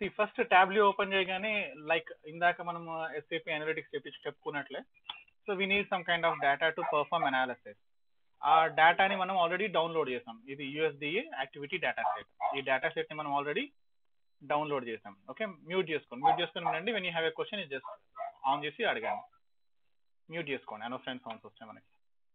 C first tablet open చేయగానే like ఇందాక మనం ఎస్ఏపి అనలిటిక్స్ చెప్పి చెప్పుకున్నట్లే so we need some kind of data to perform analysis ఆ డేటాని మనం ఆల్రెడీ డౌన్లోడ్ చేసాం ఇది యూఎస్డిఏ యాక్టివిటీ డేటా సెట్ ఈ డేటా సెట్ ని మనం ఆల్రెడీ డౌన్లోడ్ చేసాం ఓకే మ్యూట్ చేసుకోండి మ్యూట్ చేసుకుని వినండి when you have a question just on చేసి అడగాను మ్యూట్ చేసుకోండి అనవసరమైన సౌండ్స్ వస్తాయి మనకి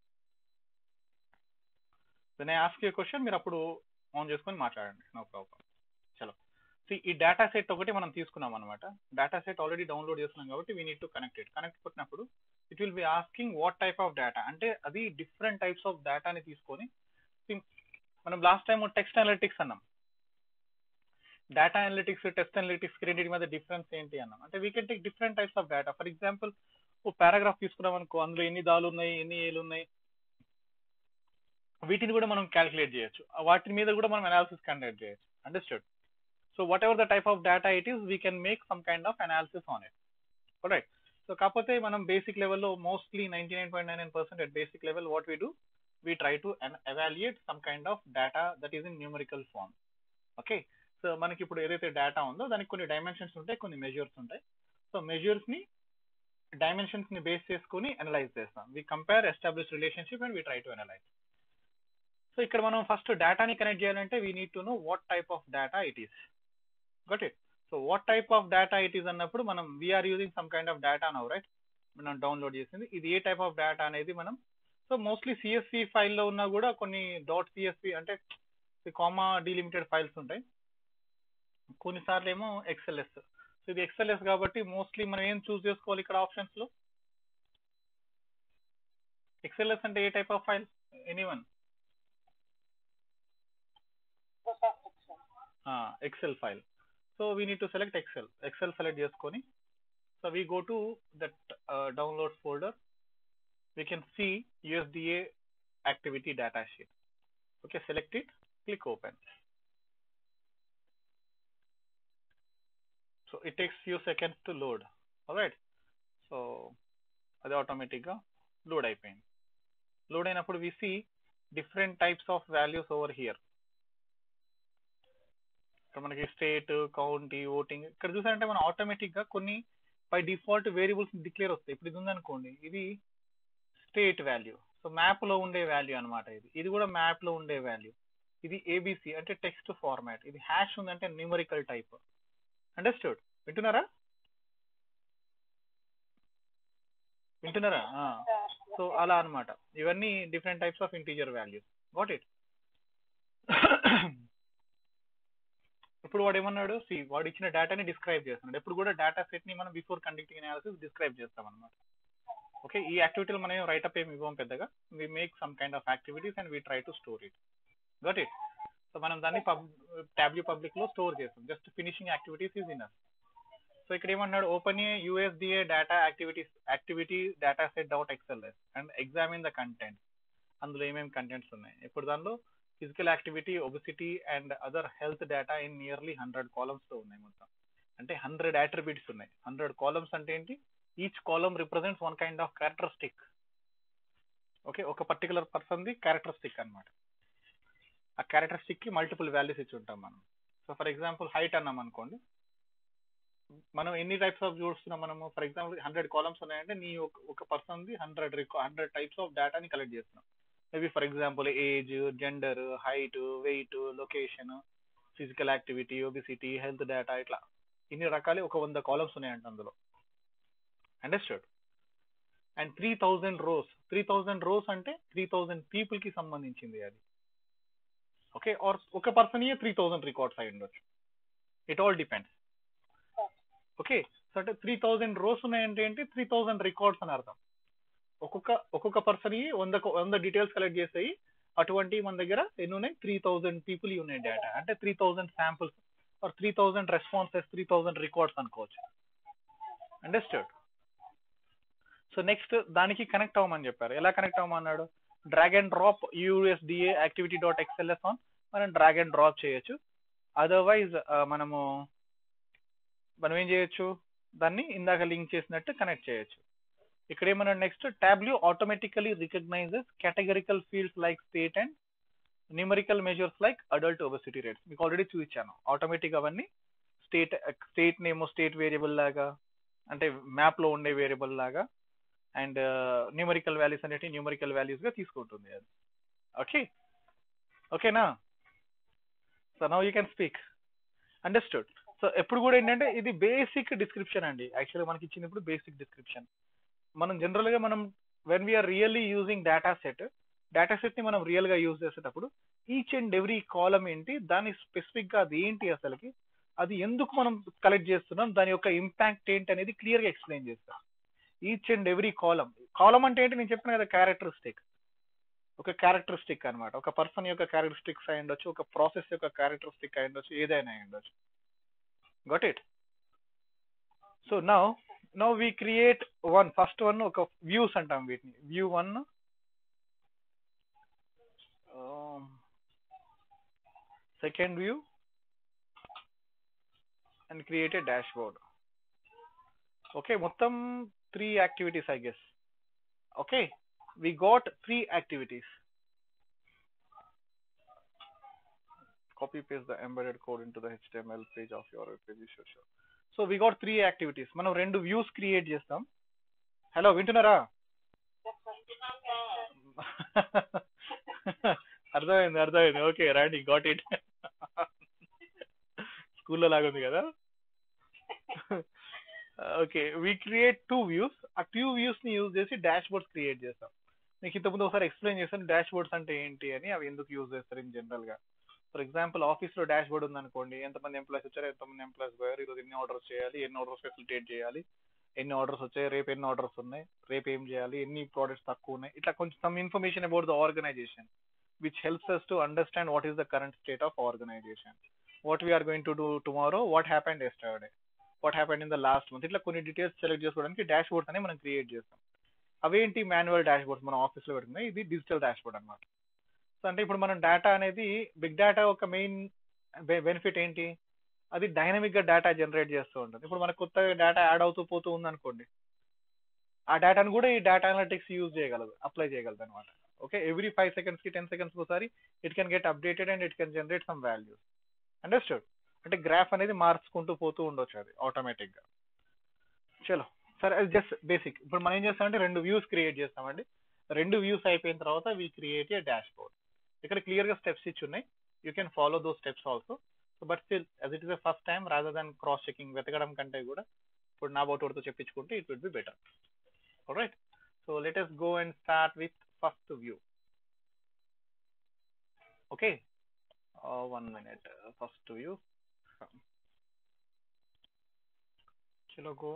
when I ask a question మీరు అప్పుడు ఆన్ చేసుకొని మాట్లాడండి నో ప్రాబ్లం చలో See, ఈ డేటా సెట్ ఒకటి మనం తీసుకున్నాం అనమాట డేటా సెట్ ఆల్రెడీ డౌన్లోడ్ చేస్తున్నాం కాబట్టి we need to connect it connect కొట్టినప్పుడు it will be asking what type of data అంటే అది డిఫరెంట్ టైప్స్ ఆఫ్ డేటాని తీసుకొని see, మనం లాస్ట్ టైం టెక్స్ట్ అనలిటిక్స్ అన్నాం డేటా అనలిటిక్స్ టెస్ట్ అనలిటిక్స్ రెండింటి మీద డిఫరెన్స్ ఏంటి అన్నాం అంటే we can take different types of data for example ఓ పారాగ్రాఫ్ తీసుకున్నాం అనుకో అందులో ఎన్ని దాలు ఉన్నాయి ఎన్ని ఏలు ఉన్నాయి వీటిని కూడా మనం క్యాలిక్యులేట్ చేయొచ్చు వాటి మీద కూడా మనం అనాలిసిస్ కండక్ట్ చేయొచ్చు understood so whatever the type of data it is we can make some kind of analysis on it right so కాకపోతే మనం బేసిక్ లెవెల్లో mostly ninety nine point nine percent at basic level what we do we try to evaluate some kind of data that is in numerical form okay so మనకి ఇప్పుడు ఏదైతే data ఉందో దానికి కొన్ని dimensions ఉంటాయి కొన్ని మెజర్స్ ఉంటాయి సో మెజర్స్ ని డైమెన్షన్స్ ని బేస్ చేసుకుని అనలైజ్ చేస్తాం we compare establish relationship and we try to analyse so ఇక్కడ మనం ఫస్ట్ డేటాని కనెక్ట్ చేయాలంటే we need to know what type of data it is got it so what type of data it is అన్నప్పుడు మనం we're using some kind of data now right మనం download చేసింది ఇది ఏ type of data అనేది మనం so mostly CSC ఫైల్లో ఉన్నా కూడా కొన్ని డాట్ సిఎస్సి అంటే కామా డిలిమిటెడ్ ఫైల్స్ ఉంటాయి కొన్నిసార్లు ఏమో ఎక్స్ఎల్ఎస్ సో ఇది ఎక్స్ఎల్ఎస్ కాబట్టి మోస్ట్లీ మనం ఏం చూస్ చేసుకోవాలి ఇక్కడ ఆప్షన్స్ లో ఎక్స్ఎల్ఎస్ అంటే a type of file any one Excel file so we need to select Excel Excel select చేసుకొని so we go to that download folder we can see USDA activity data sheet okay select it click open so it takes few seconds to load right so అది ఆటోమేటిక్గా load అయిపోయింది load అయినప్పుడు we see different types of values over here ఇక్కడ మనకి state county voting ఇక్కడ చూసారంటే మనం automatic గా కొన్ని బై డిఫాల్ట్ వేరియబుల్స్ డిక్లేర్ వస్తాయి ఇప్పుడు ఇది ఉందనుకోండి ఇది స్టేట్ వాల్యూ సో మ్యాప్ లో ఉండే వాల్యూ అనమాట ఇది ఇది కూడా మ్యాప్ లో ఉండే వాల్యూ ఇది ఏబిసి అంటే టెక్స్ట్ ఫార్మాట్ ఇది హ్యాష్ ఉందంటే న్యూమరికల్ టైప్ అండర్స్టూడ్ వింటున్నారా వింటున్నారా సో అలా అనమాట ఇవన్నీ different types of integer values what it ఇప్పుడు వాడు ఏమన్నాడు సి వాడు ఇచ్చిన డేటాని డిస్క్రైబ్ చేస్తున్నాడు ఎప్పుడు కూడా డేటా సెట్ ని మనం బిఫోర్ కండక్టింగ్ అనాలిసిస్ డిస్క్రైబ్ చేస్తాం అనమాట ఓకే ఈ యాక్టివిటీలు మనం రైటప్ ఏమి ఇవ్వం పెద్దగా we make some kind of activities and we try to store it got it so మనం దాన్ని పబ్ ట్యాబ్లూ పబ్లిక్ లో స్టోర్ చేస్తాం just finishing activities is in so ఇక్కడ ఏమన్నాడు open a USDA data activities activity data set dot XLS and examine the content అందులో ఏమేమి contents ఉన్నాయి ఇప్పుడు దానిలో physical activity obesity and other health data in nearly hundred columns లో ఉన్నాయి మొత్తం అంటే హండ్రెడ్ అట్రిబ్యూట్స్ ఉన్నాయి హండ్రెడ్ కాలమ్స్ అంటే ఏంటి each column represents one kind of characteristic okay ఒక పర్టికులర్ పర్సన్ ది క్యారెక్టరిస్టిక్ అనమాట ఆ క్యారెక్టరిస్టిక్ కి మల్టిపుల్ వాల్యూస్ ఇచ్చి ఉంటాం మనం సో ఫర్ ఎగ్జాంపుల్ హైట్ అన్నాం అనుకోండి మనం ఎన్ని టైప్స్ ఆఫ్ చూస్తున్నాం మనము ఫర్ ఎగ్జాంపుల్ హండ్రెడ్ కాలమ్స్ ఉన్నాయంటే నీ ఒక person the hundred hundred types of డేటాని కలెక్ట్ చేస్తున్నాం maybe for example age gender height weight location physical activity obesity health data ఇట్లా ఇన్ని రకాలు ఒక వంద కాలమ్స్ ఉన్నాయంట అందులో understood and three thousand rows three thousand rows అంటే త్రీ థౌజండ్ పీపుల్ కి సంబంధించింది అది ఓకే ఆర్ ఒక పర్సన్ త్రీ థౌజండ్ రికార్డ్స్ అయి ఉండొచ్చు it all depends okay so అంటే త్రీ థౌజండ్ రోస్ ఉన్నాయంటే ఏంటి త్రీ థౌజండ్ రికార్డ్స్ అని అర్థం ఒక్కొక్క ఒక్కొక్క పర్సన్ వంద వంద డీటెయిల్స్ కలెక్ట్ చేస్తాయి అటువంటి మన దగ్గర ఎన్ని ఉన్నాయి త్రీ థౌజండ్ పీపుల్ ఉన్నాయి డేటా అంటే three thousand samples or three thousand responses three thousand records అనుకోవచ్చు అండర్స్టూడ్ సో నెక్స్ట్ దానికి కనెక్ట్ అవ్వమని చెప్పారు ఎలా కనెక్ట్ అవ్వమన్నాడు drag and drop USDA activity dot XLS on మనం డ్రాగ్ అండ్ డ్రాప్ చేయొచ్చు అదర్వైజ్ మనము మనం ఏం చేయొచ్చు దాన్ని ఇందాక లింక్ చేసినట్టు కనెక్ట్ చేయొచ్చు ఇక్కడ ఏమన్నాడు next Tableau automatically recognises categorical fields like state and numerical measures like adult obesity rates మీకు ఆల్రెడీ చూపించాను ఆటోమేటిక్ అవన్నీ state state name state variable లాగా అంటే మ్యాప్ లో ఉండే వేరియబుల్ లాగా అండ్ న్యూమరికల్ వాల్యూస్ అనేవి న్యూమరికల్ వాల్యూస్ గా తీసుకుంటుంది అది ఓకే ఓకేనా so now you can speak understood so ఎప్పుడు కూడా ఏంటంటే ఇది బేసిక్ డిస్క్రిప్షన్ అండి యాక్చువల్గా మనకి ఇచ్చినప్పుడు బేసిక్ డిస్క్రిప్షన్ మనం జనరల్ గా మనం when we're really using data set data set ని మనం రియల్ గా యూజ్ చేసేటప్పుడు ఈచ్ అండ్ ఎవ్రీ కాలం ఏంటి దాని స్పెసిఫిక్ గా అది ఏంటి అసలుకి అది ఎందుకు మనం కలెక్ట్ చేస్తున్నాం దాని యొక్క ఇంపాక్ట్ ఏంటి అనేది క్లియర్ గా ఎక్స్ప్లెయిన్ చేస్తాం each and every column column అంటే ఏంటి నేను చెప్పిన కదా క్యారెక్టరిస్టిక్ ఒక క్యారెక్టరిస్టిక్ అన్నమాట ఒక పర్సన్ యొక్క క్యారెక్టరిస్టిక్స్ అయి ఉండొచ్చు ఒక ప్రాసెస్ యొక్క క్యారెక్టరిస్టిక్ అయి ఉండొచ్చు ఏదైనా అయి ఉండొచ్చు got it so now now we create one first one ఒక వ్యూస్ అంటాం వీటిని view one second view and create a dashboard okay మొత్తం three activities I guess okay we got three activities. Copy paste the embedded code into the HTML page of your web page. Sure, sure. So we got three activities. మనం రెండు views create చేస్తాం hello వింటున్నారా అర్థమైంది అర్థమైంది okay రండి got it స్కూల్లో లాగుంది కదా okay we create two views ఆ టూ వ్యూస్ ని యూజ్ చేసి డాష్ బోర్డ్స్ క్రియేట్ చేస్తాం మీకు ఇంతకుముందు ఒకసారి ఎక్స్ప్లెయిన్ చేస్తాను డాష్ బోర్డ్స్ అంటే ఏంటి అని అవి ఎందుకు యూజ్ చేస్తారు ఇన్ జనరల్ గా ఫర్ ఎగ్జాంపుల్ ఆఫీస్ లో డాష్ బోర్డ్ ఉందనుకోండి ఎంతమంది ఎంప్లాయస్ వచ్చారు ఎంతమంది ఎంప్లాయస్ పోయారు ఈరోజు ఎన్ని ఆర్డర్స్ చేయాలి ఎన్ని ఆర్డర్స్ ఫెసిలిటేట్ చేయాలి ఎన్ని ఆర్డర్స్ వచ్చాయి రేపు ఎన్ని ఆర్డర్స్ ఉన్నాయి రేపు ఏం చేయాలి ఎన్ని ప్రోడక్ట్స్ తక్కువ ఉన్నాయి ఇట్లా కొంచెం some information about the organisation which helps us to understand what is the current state of organisation what we are going to do tomorrow what happened yesterday what happened in the last month ఇట్లా కొన్ని details select చేసుకోవడానికి dashboard అనేవి మనం create చేస్తాం అవేంటి manual dash boards మనం ఆఫీస్లో పెడుతున్నాయి ఇది డిజిటల్ డాష్ బోర్డ్ అనమాట సో అంటే ఇప్పుడు మనం డేటా అనేది బిగ్ డేటా ఒక మెయిన్ బెనిఫిట్ ఏంటి అది డైనమిక్ గా డేటా జనరేట్ చేస్తూ ఉంటుంది ఇప్పుడు మనకు కొత్తగా డేటా యాడ్ అవుతూ పోతూ ఉంది అనుకోండి ఆ డేటాను కూడా ఈ డేటా అనలిటిక్స్ యూజ్ చేయగలదు అప్లై చేయగలదు అనమాట ఓకే ఎవ్రీ ఫైవ్ సెకండ్స్ కి టెన్ సెకండ్స్ ఒకసారి it can get updated and it can generate some values understood అంటే గ్రాఫ్ అనేది మార్చుకుంటూ పోతూ ఉండొచ్చు అది ఆటోమేటిక్ గా చలో సరే అది జస్ట్ బేసిక్ ఇప్పుడు మనం ఏం చేస్తామంటే రెండు వ్యూస్ క్రియేట్ చేస్తామండి రెండు వ్యూస్ అయిపోయిన తర్వాత we create a dashboard ఇక్కడ క్లియర్ గా స్టెప్స్ ఇచ్చి ఉన్నాయి you can follow those steps also so but still as it is a first time rather than cross checking వెతకడం కంటే కూడా ఇప్పుడు నా బోటోడితో చెప్పించుకుంటే it will be better right so let us go and start with first view okay one minute first view చలో go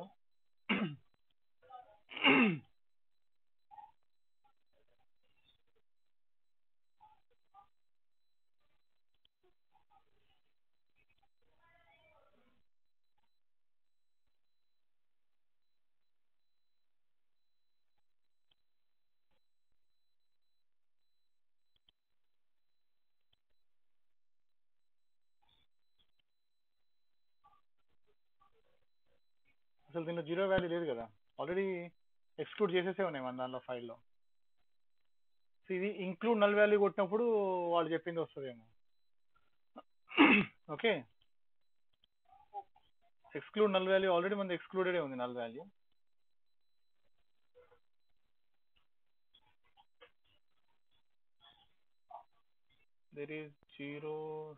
అసలు దీనిలో జీరో వాల్యూ లేదు కదా ఆల్రెడీ ఎక్స్క్లూడ్ చేసేసే ఉన్నాయి మన దానిలో ఫైల్లో సో ఇది ఇంక్లూడ్ నల్ వాల్యూ కొట్టినప్పుడు వాళ్ళు చెప్పింది వస్తుందేమో okay exclude null value already మన ఎక్స్క్లూడెడ్ ఉంది null value there is zero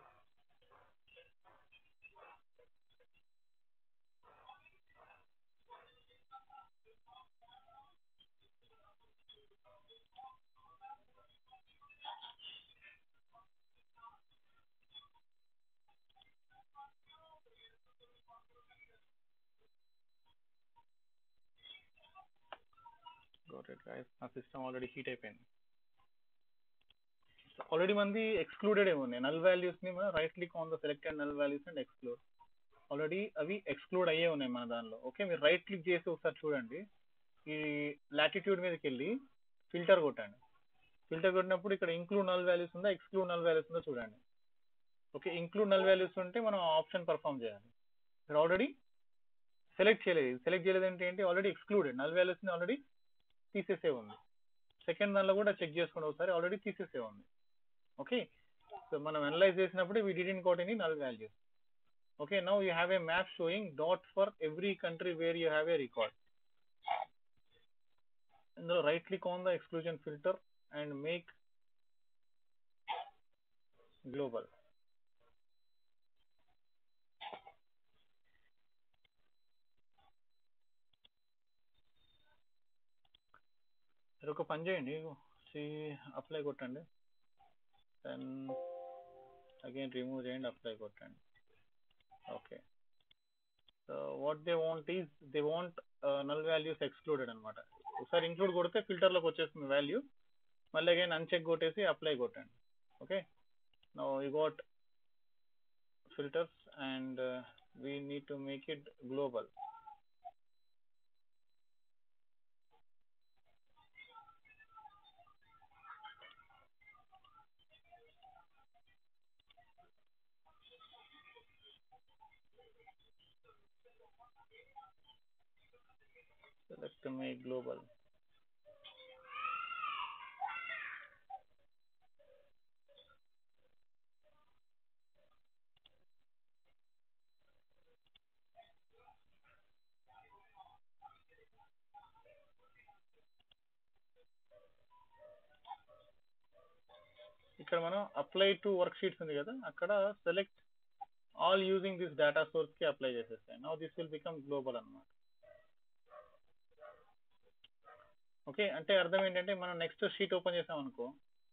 got it guys నా సిస్టమ్ ఆల్రెడీ హీట్ అయిపోయింది ఆల్రెడీ మంది ఎక్స్క్లూడెడ్ ఏ ఉన్నాయి నల్ వాల్యూస్ ని మనం right click on the selected null values and exclude already అవి ఎక్స్క్లూడ్ అయ్యే ఉన్నాయి మన దానిలో ఓకే మీరు రైట్ క్లిక్ చేసి ఒకసారి చూడండి ఈ లాటిట్యూడ్ మీదకి వెళ్ళి ఫిల్టర్ కొట్టండి ఫిల్టర్ కొట్టినప్పుడు ఇక్కడ ఇంక్లూడ్ నల్ వాల్యూస్ ఉందా ఎక్స్క్లూడ్ నల్ వాల్యూస్ ఉందా చూడండి ఓకే ఇంక్లూడ్ నల్ వాల్యూస్ ఉంటే మనం ఆప్షన్ పర్ఫామ్ చేయాలి ఇక్కడ ఆల్రెడీ సెలెక్ట్ చేయలేదు సెలెక్ట్ చేయలేదు అంటే ఏంటి ఆల్రెడీ ఎక్స్క్లూడెడ్ నల్ వాల్యూస్ ని ఆల్రెడీ తీసేసే ఉంది సెకండ్ దానిలో కూడా చెక్ చేసుకోండి ఒకసారి ఆల్రెడీ తీసేసే ఉంది ఓకే సో మనం అనలైజ్ చేసినప్పుడు we didn't got any null values okay now you have a map showing dots for every country where you have a record ఇందులో right click on the exclusion filter and make global మీరు ఒక పని చేయండి సి apply కొట్టండి then again remove చేయండి apply కొట్టండి okay so what they want is they want null values excluded అనమాట ఒకసారి ఇంక్లూడ్ కొడితే ఫిల్టర్లోకి వచ్చేస్తుంది వాల్యూ మళ్ళీ అగైన్ అన్చెక్ కొట్టేసి అప్లై కొట్టండి okay no you got filters and we need to make it global select to make global ఇక్కడ మనం అప్లై టు వర్క్ షీట్స్ ఉంది కదా అక్కడ select all using this data source కి అప్లై చేసేస్తాయి now this will become global అన్నమాట okay అంటే అర్థం ఏంటంటే మనం నెక్స్ట్ షీట్ ఓపెన్ చేసాం అనుకో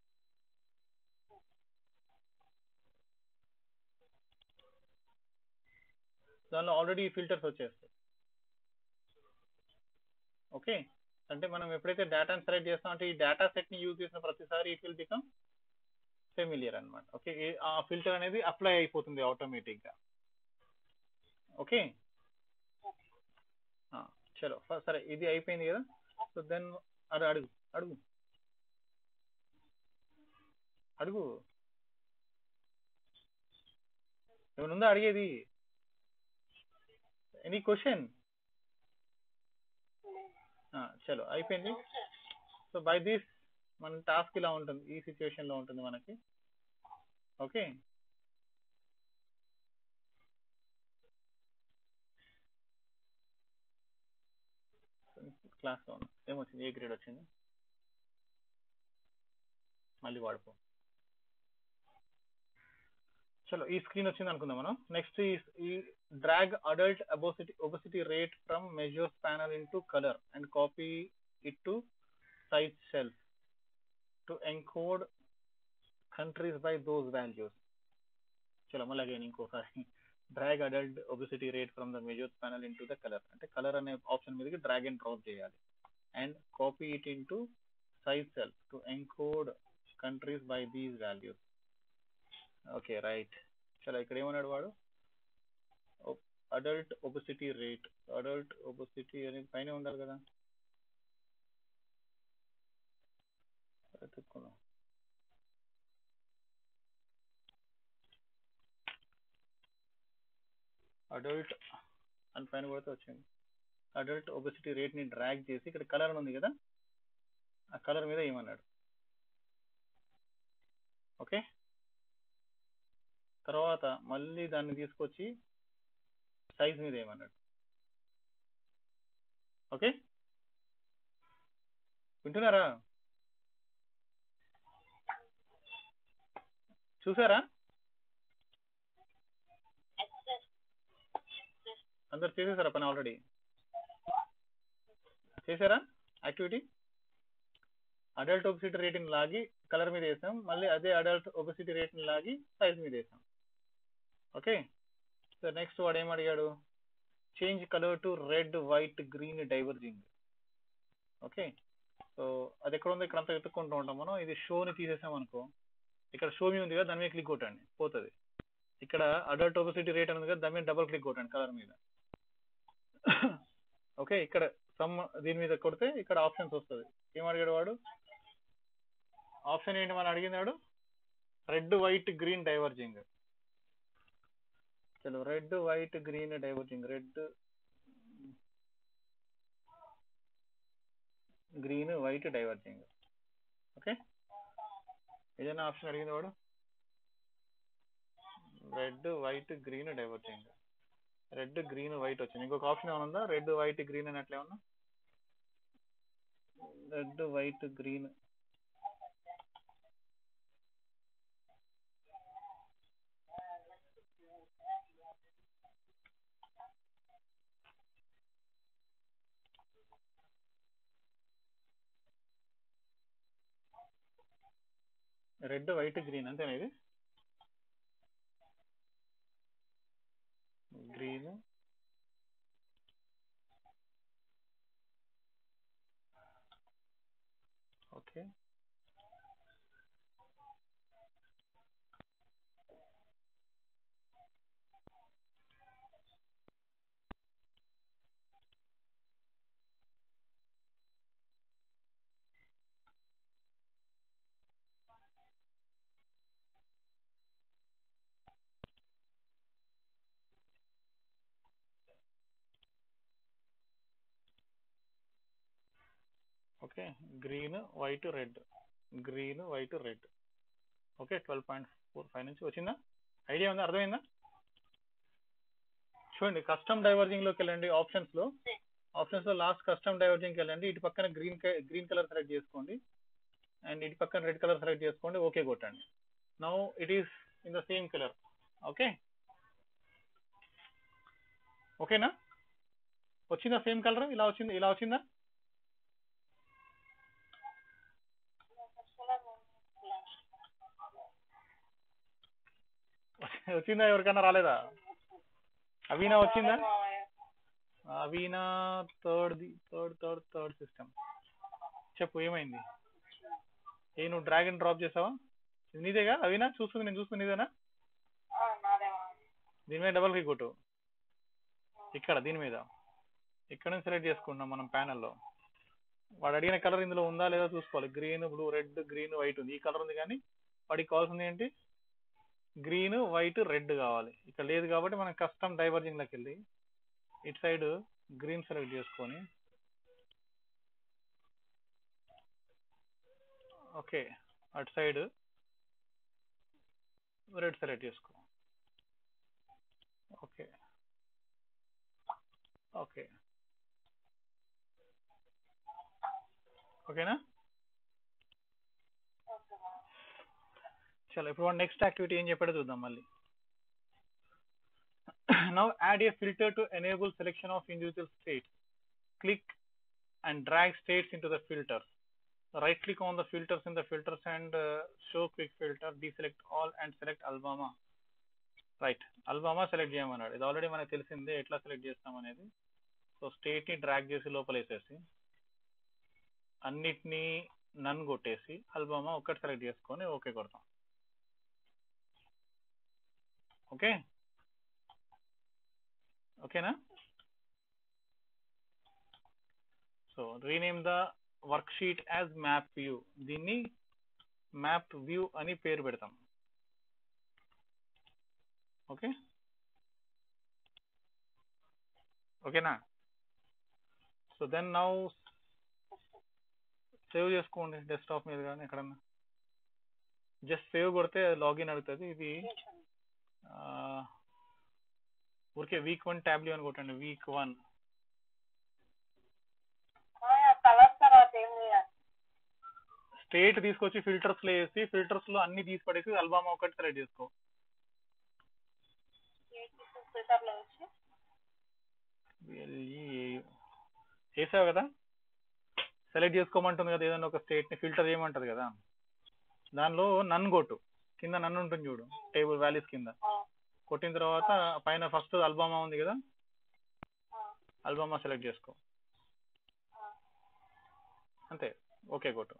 దానిలో ఆల్రెడీ ఫిల్టర్స్ వచ్చేస్తాయి ఓకే అంటే మనం ఎప్పుడైతే డేటాను సెలెక్ట్ చేస్తాం అంటే ఈ డేటా సెట్ ని యూజ్ చేసిన ప్రతిసారి ఇట్ విల్ బికమ్ ఫెమిలియర్ అనమాట ఓకే ఆ ఫిల్టర్ అనేది అప్లై అయిపోతుంది ఆటోమేటిక్ గా ఓకే చలో సరే ఇది అయిపోయింది కదా సో దెన్ అడు అడుగు అడుగు అడుగు ఏమైనా ఉందా అడిగేది ఎనీ క్వశ్చన్ చలో అయిపోయింది సో బై దిస్ మన టాస్క్ ఇలా ఉంటుంది ఈ సిచ్యువేషన్ లో ఉంటుంది మనకి ఓకే క్లాస్ లో ఉన్నా ఏమొచ్చింది ఏ గ్రేడ్ వచ్చింది మళ్ళీ వాడుకో చలో ఈ స్క్రీన్ వచ్చింది అనుకుందాం మనం నెక్స్ట్ ఈ drag adult obesity obesity rate from measures panel into colour and copy it to size shelf to encode countries by those values చలో మళ్ళీ అగైన్ ఇంకోసారి drag adult obesity rate from the measures panel into the colour అంటే colour అనే option మీదకి drag and drop చేయాలి and copy it into size shelf to encode countries by these values okay right చలో ఇక్కడ ఏమన్నాడు వాడు adult obesity rate adult obesity అనేది పైన ఉండాలి కదా వెతుక్కుందాం అడల్ట్ అని పైన కొడితే వచ్చింది అడల్ట్ ఒబిసిటీ రేట్ ని డ్రాగ్ చేసి ఇక్కడ కలర్ ఉంది కదా ఆ కలర్ మీద ఏమన్నాడు ఓకే తర్వాత మళ్ళీ దాన్ని తీసుకొచ్చి సైజ్ మీద ఏమన్నాడు ఓకే వింటున్నారా చూసారా అందరు చేసేసారా పని ఆల్రెడీ చేశారా యాక్టివిటీ అడల్ట్ ఒబిసిటీ రేటింగ్ లాగి కలర్ మీద వేసాం మళ్ళీ అదే అడల్ట్ ఒబిసిటీ రేటింగ్ లాగి సైజ్ మీద వేసాం ఓకే సో నెక్స్ట్ వాడు ఏం అడిగాడు change colour to red white green diverging okay so అది ఎక్కడ ఉందో ఇక్కడ అంతా వెతుక్కుంటూ ఉంటాం మనం ఇది షోని తీసేసాం అనుకో ఇక్కడ షో మీ ఉంది కదా దాని మీద క్లిక్ కొట్టండి పోతుంది ఇక్కడ అడల్ట్ ఒబిసిటీ రేట్ ఉంది కదా దాని మీద డబుల్ క్లిక్ కొట్టండి కలర్ మీద ఓకే ఇక్కడ సమ్ దీని మీద కొడితే ఇక్కడ ఆప్షన్స్ వస్తుంది ఏం అడిగాడు వాడు ఆప్షన్ ఏంటి మనం అడిగినాడు రెడ్ వైట్ గ్రీన్ డైవర్జింగ్ చలో red white green diverging red green white diverging okay ఏదైనా ఆప్షన్ అడిగింది వాడు red white green diverging red green white వచ్చింది ఇంకొక ఆప్షన్ ఏమైనా ఉందా రెడ్ వైట్ గ్రీన్ అని అట్లా ఏమన్నా red white green red white green అంతేనా ఇది green okay okay green white red green white red okay twelve point four five నుంచి వచ్చిందా ఐడియా ఉందా అర్థమైందా చూడండి కస్టమ్ డైవర్జింగ్ లోకి వెళ్ళండి ఆప్షన్స్ లో ఆప్షన్స్ లో లాస్ట్ కస్టమ్ డైవర్జింగ్ వెళ్ళండి ఇటు పక్కన గ్రీన్ గ్రీన్ కలర్ సెలెక్ట్ చేసుకోండి అండ్ ఇటు పక్కన రెడ్ కలర్ సెలెక్ట్ చేసుకోండి ఓకే కొట్టండి now it is in the same colour okay ఓకేనా వచ్చిందా సేమ్ కలర్ ఇలా వచ్చింది ఇలా వచ్చిందా వచ్చిందా ఎవరికైనా రాలేదా అవీనా వచ్చిందా అవీనా third third third third system చెప్పు ఏమైంది ఏ నువ్వు డ్రాగన్ డ్రాప్ చేసావా ఇది నీదేగా అవీనా చూస్తుంది నేను చూస్తుంది నీదేనా దీని మీద డబల్ క్లిక్ కొట్టు ఇక్కడ దీని మీద ఇక్కడ నుంచి సెలెక్ట్ చేసుకుంటున్నాం మనం ప్యానల్లో వాడు అడిగిన కలర్ ఇందులో ఉందా లేదా చూసుకోవాలి green blue red green white ఉంది ఈ కలర్ ఉంది కానీ వాడికి కావాల్సింది ఏంటి గ్రీన్ వైట్ రెడ్ కావాలి ఇక్కడ లేదు కాబట్టి మనం కస్టమ్ డైవర్జింగ్ లోకి వెళ్ళి ఇటు సైడ్ గ్రీన్ సెలెక్ట్ చేసుకొని ఓకే అటు సైడ్ రెడ్ సెలెక్ట్ చేసుకో ఓకే ఓకే ఓకేనా చలో ఇప్పుడు నెక్స్ట్ యాక్టివిటీ ఏం చెప్పాడో చూద్దాం మళ్ళీ now add a filter to enable selection of individual states click and drag states into the filter right click on the filters in the filters and show quick filter deselect all and select Alabama right Alabama select చేయమన్నాడు ఇది already మనకు తెలిసిందే ఎట్లా select చేస్తాం అనేది so state ని drag చేసి లోపల వేసేసి అన్నిటినీ నన్ కొట్టేసి అల్బామా ఒక్కటి సెలెక్ట్ చేసుకొని ఓకే కొడతాం ఓకే ఓకేనా so rename the worksheet as map view దీన్ని మ్యాప్ వ్యూ అని పేరు పెడతాం ఓకే ఓకేనా సో దెన్ నౌ సేవ్ చేసుకోండి డెస్క్టాప్ మీద కానీ ఎక్కడన్నా జస్ట్ సేవ్ కొడితే లాగిన్ అడుగుతుంది ఇది ఊరికే వీక్ వన్ ట్యాబ్లీ అని కొట్టండి వీక్ వన్ కలర్స్ తర్వాత ఏం చేయాలి స్టేట్ తీసుకొచ్చి ఫిల్టర్స్ లో వేసి ఫిల్టర్స్ లో అన్ని తీసి పడేసి అల్బామా ఒకటి సెలెక్ట్ చేసుకో ఫిల్టర్లో వచ్చి చేసావు కదా సెలెక్ట్ చేసుకోమంటుంది కదా ఏదైనా ఒక స్టేట్ ని ఫిల్టర్ చేయమంటది కదా దానిలో నన్ను కొట్టు కింద నన్ను ఉంటుంది చూడు టేబుల్ వాల్యూస్ కింద కొట్టిన తర్వాత పైన ఫస్ట్ అల్బామా ఉంది కదా అల్బామా సెలెక్ట్ చేసుకో అంతే ఓకే కొట్టు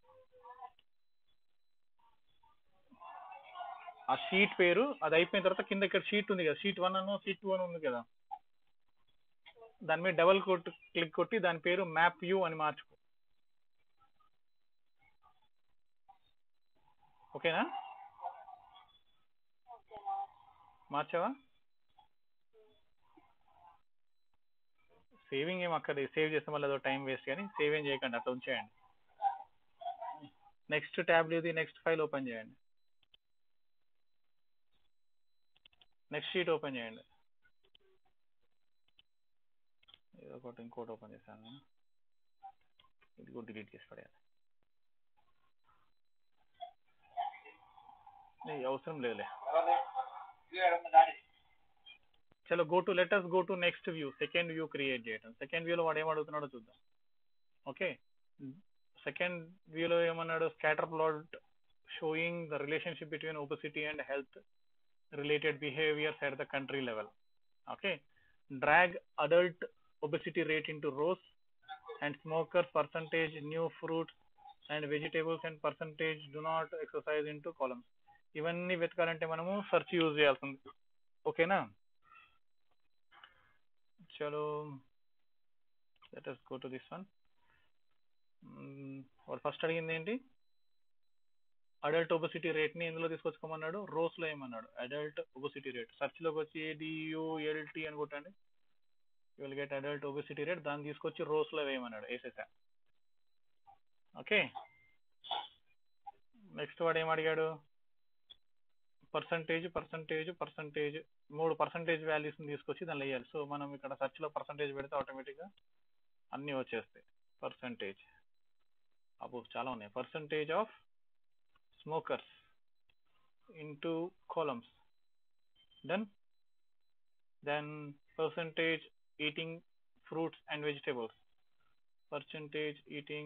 ఆ షీట్ పేరు అది అయిపోయిన తర్వాత కింద ఇక్కడ షీట్ ఉంది కదా షీట్ వన్ అను షీట్ టూ అని ఉంది కదా దాని మీద డబల్ కొట్టు క్లిక్ కొట్టి దాని పేరు మ్యాప్ యూ అని మార్చుకో ఓకేనా మార్చావా సేవింగ్ ఏం అక్కడ సేవ్ చేస్తే మళ్ళీ అదో టైం వేస్ట్ కానీ సేవ్ ఏం చేయకండి అట్లా ఉంచేయండి నెక్స్ట్ ట్యాబ్ ఇది నెక్స్ట్ ఫైల్ ఓపెన్ చేయండి నెక్స్ట్ షీట్ ఓపెన్ చేయండి ఏదో ఒకటి ఇంకోటి ఓపెన్ చేశాను ఇది కూడా డిలీట్ చేసి పడేయాలి ఇది అవసరం లేదులే చలో go to letters go to next view second view create చేయడం సెకండ్ వ్యూలో వాడు ఏం అడుగుతున్నాడో చూద్దాం ఓకే సెకండ్ వ్యూలో ఏమన్నాడు scatter plot showing the relationship between obesity and health related behaviours at the country level okay drag adult obesity rate into rows and smokers percentage new fruits and vegetables and percentage do not exercise into columns ఇవన్నీ వెతకాలంటే మనము search use చేయాల్సింది ఓకేనా చలో let us go to this one వాడు first అడిగింది ఏంటి adult obesity rate ని ఎందులో తీసుకొచ్చుకోమన్నాడు రోస్ లో ఏమన్నాడు అడల్ట్ ఒబసిటీ రేట్ సెర్చ్ లోకి వచ్చి ఏడియుఎల్టీ అని కొట్టండి will get adult obesity rate దాన్ని తీసుకొచ్చి రోస్ లో వేయమన్నాడు వేసేసా ఓకే నెక్స్ట్ వాడు ఏం అడిగాడు పర్సంటేజ్ పర్సంటేజ్ పర్సంటేజ్ మూడు పర్సంటేజ్ వాల్యూస్ తీసుకొచ్చి దానిలో వేయాలి సో మనం ఇక్కడ సెర్చ్ లో పర్సంటేజ్ పెడితే ఆటోమేటిక్ గా అన్ని వచ్చేస్తాయి పర్సంటేజ్ అప్పుడు చాలా ఉన్నాయి percentage of smokers into columns done then percentage eating fruits and vegetables percentage eating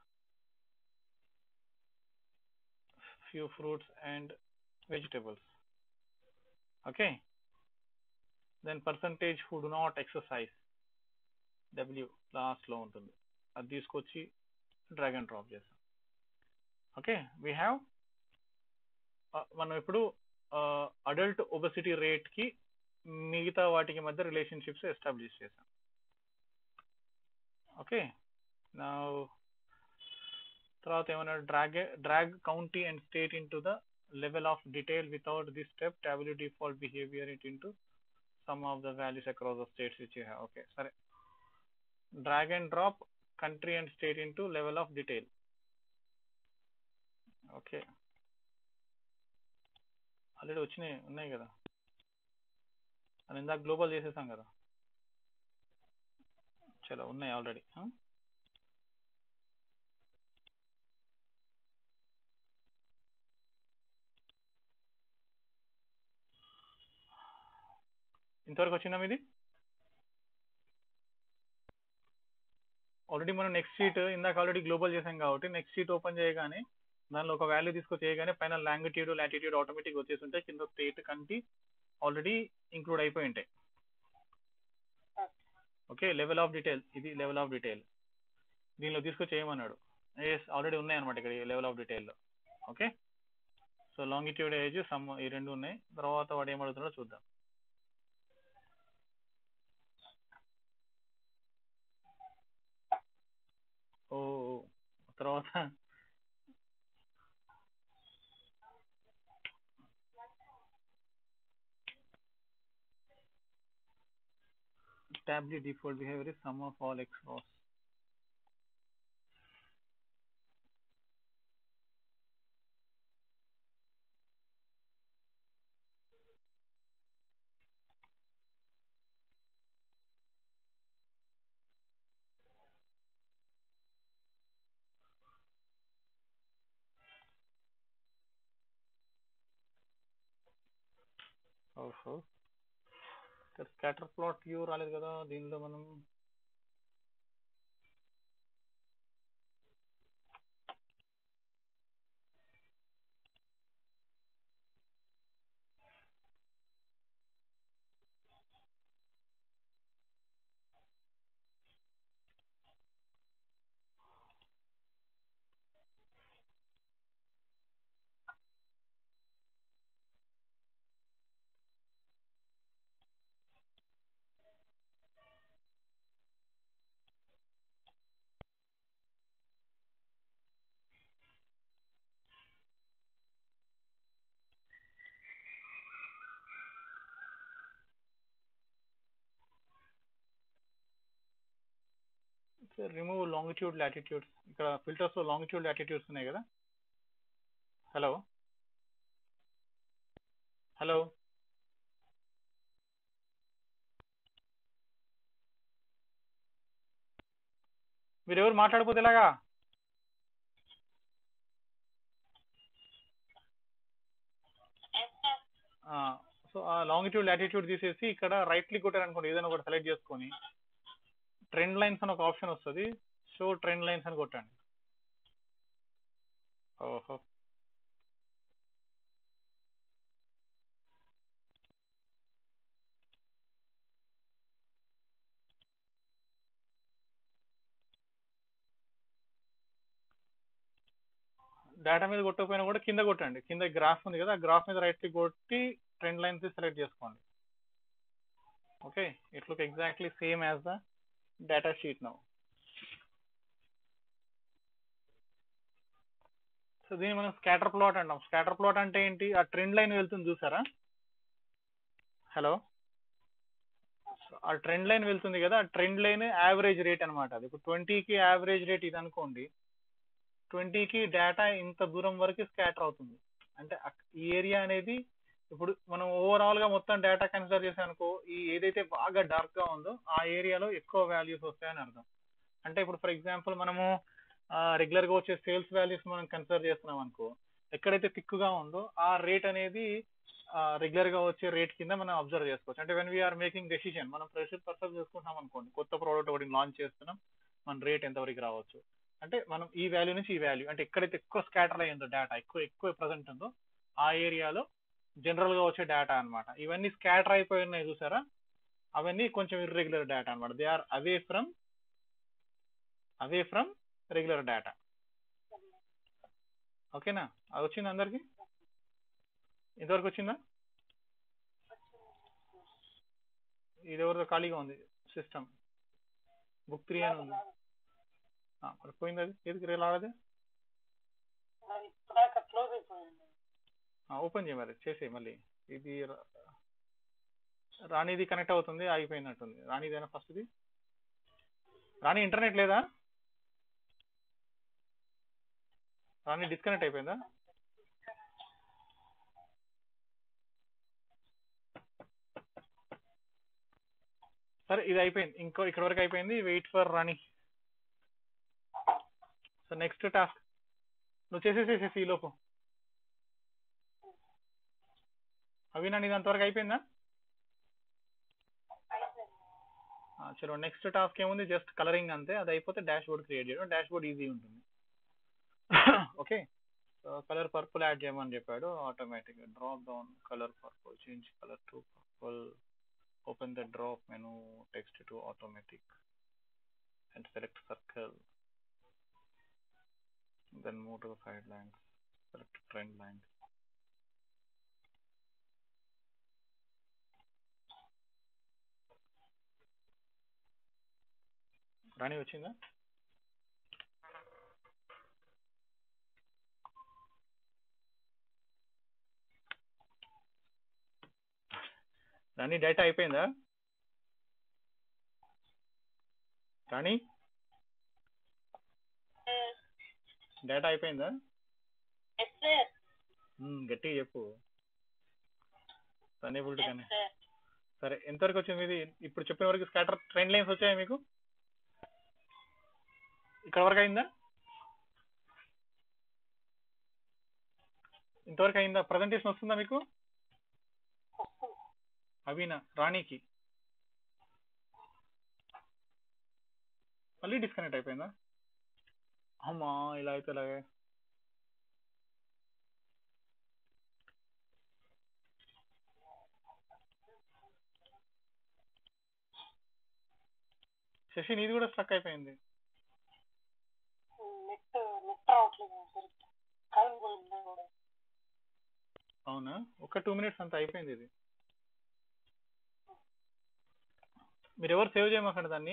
few fruits and vegetables okay then percentage who do not exercise w last లో ఉంటుంది అది తీసుకొచ్చి డ్రాగ్ అండ్ డ్రాప్ చేస్తాం okay we have మనం ఇప్పుడు adult obesity rate కి మిగతా వాటికి మధ్య రిలేషన్షిప్స్ ఎస్టాబ్లిష్ చేసాం ఓకే నా తర్వాత ఏమన్నా drag drag county and state into the level of detail without this step Tableau default behaviour it into sum of the values across the states which have okay సరే drag and drop country and state into level of detail okay already వచ్చినాయి ఉన్నాయి కదా అని ఇందాక global చేసేసాం కదా చలో ఉన్నాయి ఆల్రెడీ ఇంతవరకు వచ్చిందా మీది ఆల్రెడీ మనం నెక్స్ట్ షీట్ ఇందాక ఆల్రెడీ గ్లోబల్ చేసాం కాబట్టి నెక్స్ట్ షీట్ ఓపెన్ చేయగానే దానిలో ఒక వాల్యూ తీసుకొచ్చి చేయగానే పైన లాంగిట్యూడ్ లాటిట్యూడ్ ఆటోమేటిక్ వచ్చేసి ఉంటాయి కింద స్టేట్ కంటి ఆల్రెడీ ఇంక్లూడ్ అయిపోయి ఉంటాయి ఓకే లెవెల్ ఆఫ్ డీటెయిల్ ఇది లెవెల్ ఆఫ్ డీటెయిల్ దీనిలో తీసుకొచ్చి చేయమన్నాడు ఎస్ ఆల్రెడీ ఉన్నాయి అనమాట ఇక్కడ లెవెల్ ఆఫ్ డీటెయిల్లో ఓకే సో లాంగిట్యూడ్ ఏజ్ సమ్ ఈ రెండు ఉన్నాయి తర్వాత వాడు ఏమడుగుతున్నాడో చూద్దాం ఓ తర్వాత tablet default behavior is sum of all x rows. ఓహో ఇక్కడ స్కాటర్ ప్లాట్ వ్యూ రాలేదు కదా దీనిలో మనం రిమూవ్ లాంగిట్యూడ్ లాటిట్యూడ్స్ ఇక్కడ ఫిల్టర్స్ లో లాంగిట్యూడ్ లాటిట్యూడ్స్ ఉన్నాయి కదా హలో హలో మీరు ఎవరు మాట్లాడిపోతే ఎలాగా సో ఆ లాంగిట్యూడ్ లాటిట్యూడ్ తీసేసి ఇక్కడ రైట్ క్లిక్ కొట్టారనుకోండి ఏదైనా ఒకటి సెలెక్ట్ చేసుకొని ట్రెండ్ లైన్స్ అని ఒక ఆప్షన్ వస్తుంది షో ట్రెండ్ లైన్స్ అని కొట్టండి ఓహో డేటా మీద కొట్టకపోయినా కూడా కింద కొట్టండి కింద గ్రాఫ్ ఉంది కదా ఆ గ్రాఫ్ మీద రైట్ క్లిక్ కొట్టి ట్రెండ్ లైన్స్ సెలెక్ట్ చేసుకోండి okay it look exactly same as the data sheet now so దీన్ని మనం స్కాటర్ ప్లాట్ అంటాం స్కాటర్ ప్లాట్ అంటే ఏంటి ఆ ట్రెండ్ లైన్ వెళ్తుంది చూసారా హలో ఆ ట్రెండ్ లైన్ వెళ్తుంది కదా ఆ ట్రెండ్ లైన్ యావరేజ్ రేట్ అనమాట అది ఇప్పుడు ట్వంటీకి యావరేజ్ రేట్ ఇది అనుకోండి ట్వంటీకి డేటా ఇంత దూరం వరకు స్కాటర్ అవుతుంది అంటే అక్- ఈ ఏరియా అనేది ఇప్పుడు మనం ఓవరాల్ గా మొత్తం డేటా కన్సిడర్ చేసామనుకో ఈ ఏదైతే బాగా డార్క్ గా ఉందో ఆ ఏరియాలో ఎక్కువ వాల్యూస్ వస్తాయని అర్థం అంటే ఇప్పుడు ఫర్ ఎగ్జాంపుల్ మనము రెగ్యులర్ గా వచ్చే సేల్స్ వాల్యూస్ మనం కన్సిడర్ చేస్తున్నాం అనుకో ఎక్కడైతే తిక్కుగా ఉందో ఆ రేట్ అనేది రెగ్యులర్ గా వచ్చే రేట్ కింద మనం అబ్జర్వ్ చేసుకోవచ్చు అంటే వెన్ వీఆర్ మేకింగ్ డెసిషన్ మనం ప్రెషర్ పర్సన్ చేసుకుంటాం అనుకోండి కొత్త ప్రోడక్ట్ ఒకటి లాంచ్ చేస్తున్నాం మన రేట్ ఎంతవరకు రావచ్చు అంటే మనం ఈ వాల్యూ నుంచి ఈ వాల్యూ అంటే ఎక్కడైతే ఎక్కువ స్కాటర్ అయ్యిందో డేటా ఎక్కువ ఎక్కువ ప్రజెంట్ ఉందో ఆ ఏరియాలో జనరల్ గా వచ్చే డేటా అన్నమాట ఇవన్నీ స్కాటర్ అయిపోయి ఉన్నాయి చూసారా అవన్నీ కొంచెం ఇర్రెగ్యులర్ డేటా అన్నమాట they are away from away from regular data ఓకేనా అది వచ్చింది అందరికి ఇంతవరకు వచ్చిందా ఇది ఎవరిదో ఖాళీగా ఉంది సిస్టమ్ బుక్ త్రీ అని ఉంది ఆ, మరి పోయింది అది ఏదికి రాలేదు మరి ఇప్పటిదాకా క్లోజ్ అయిపోయింది ఓపెన్ చేయ మరి చేసే మళ్ళీ ఇది రా- రాణిది కనెక్ట్ అవుతుంది ఆగిపోయినట్టుంది రాణిదేనా ఫస్ట్ది రాణి ఇంటర్నెట్ లేదా రాణి డిస్కనెక్ట్ అయిపోయిందా సరే ఇది అయిపోయింది ఇంకో ఇక్కడ వరకు అయిపోయింది wait for Rani so next task నువ్వు చేసేసేసేసి ఈ లోపు అవి నన్ను ఇది అంతవరకు అయిపోయిందా అయిపోయింది ఆ, చలో నెక్స్ట్ టాస్క్ ఏముంది జస్ట్ కలరింగ్ అంతే అది అయిపోతే డాష్ బోర్డ్ క్రియేట్ చేయడం డాష్ బోర్డ్ ఈజీ ఉంటుంది okay so colour purple add చేయమని చెప్పాడు automatic drop down colour purple change colour to purple open the drop menu text to automatic and select circle then move to side lines select trend lines Rani వచ్చిందా Rani data అయిపోయిందా Rani data అయిపోయిందా yes sir మ్మ్, గట్టిగా చెప్పు unable to yes connect sir సరే ఎంతవరకు వచ్చింది ఇది ఇప్పుడు చెప్పిన వరకు స్కాటర్ ట్రెండ్ లైన్స్ వచ్చాయా మీకు ఇక్కడ వరకు అయిందా ఇంతవరకు అయిందా ప్రజెంటేషన్ వస్తుందా మీకు వస్తుంది అవినా రాణికి మళ్ళీ డిస్కనెక్ట్ అయిపోయిందా అమ్మా ఇలా అయితే ఇలాగే శశి నీది కూడా స్ట్రక్ అయిపోయింది నెట్ నెట్ రావట్లేదు సార్ కరెంట్ పోయింది కూడా అవునా ఒక టూ మినిట్స్ అంత అయిపోయింది ఇది మీరు ఎవరు సేవ్ చేయమాకండి దాన్ని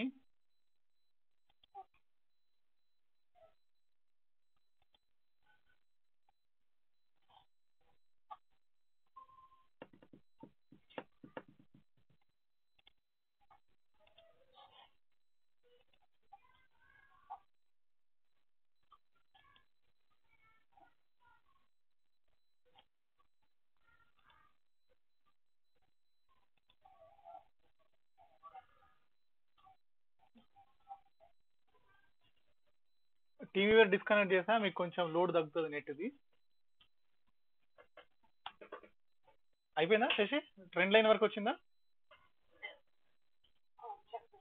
టీవీ వేర్ డిస్కనెక్ట్ చేసా మీకు కొంచెం లోడ్ తగ్గుతుంది నెట్ది అయిపోయిందా శశి ట్రెండ్ లైన్ వరకు వచ్చిందా చెప్పండి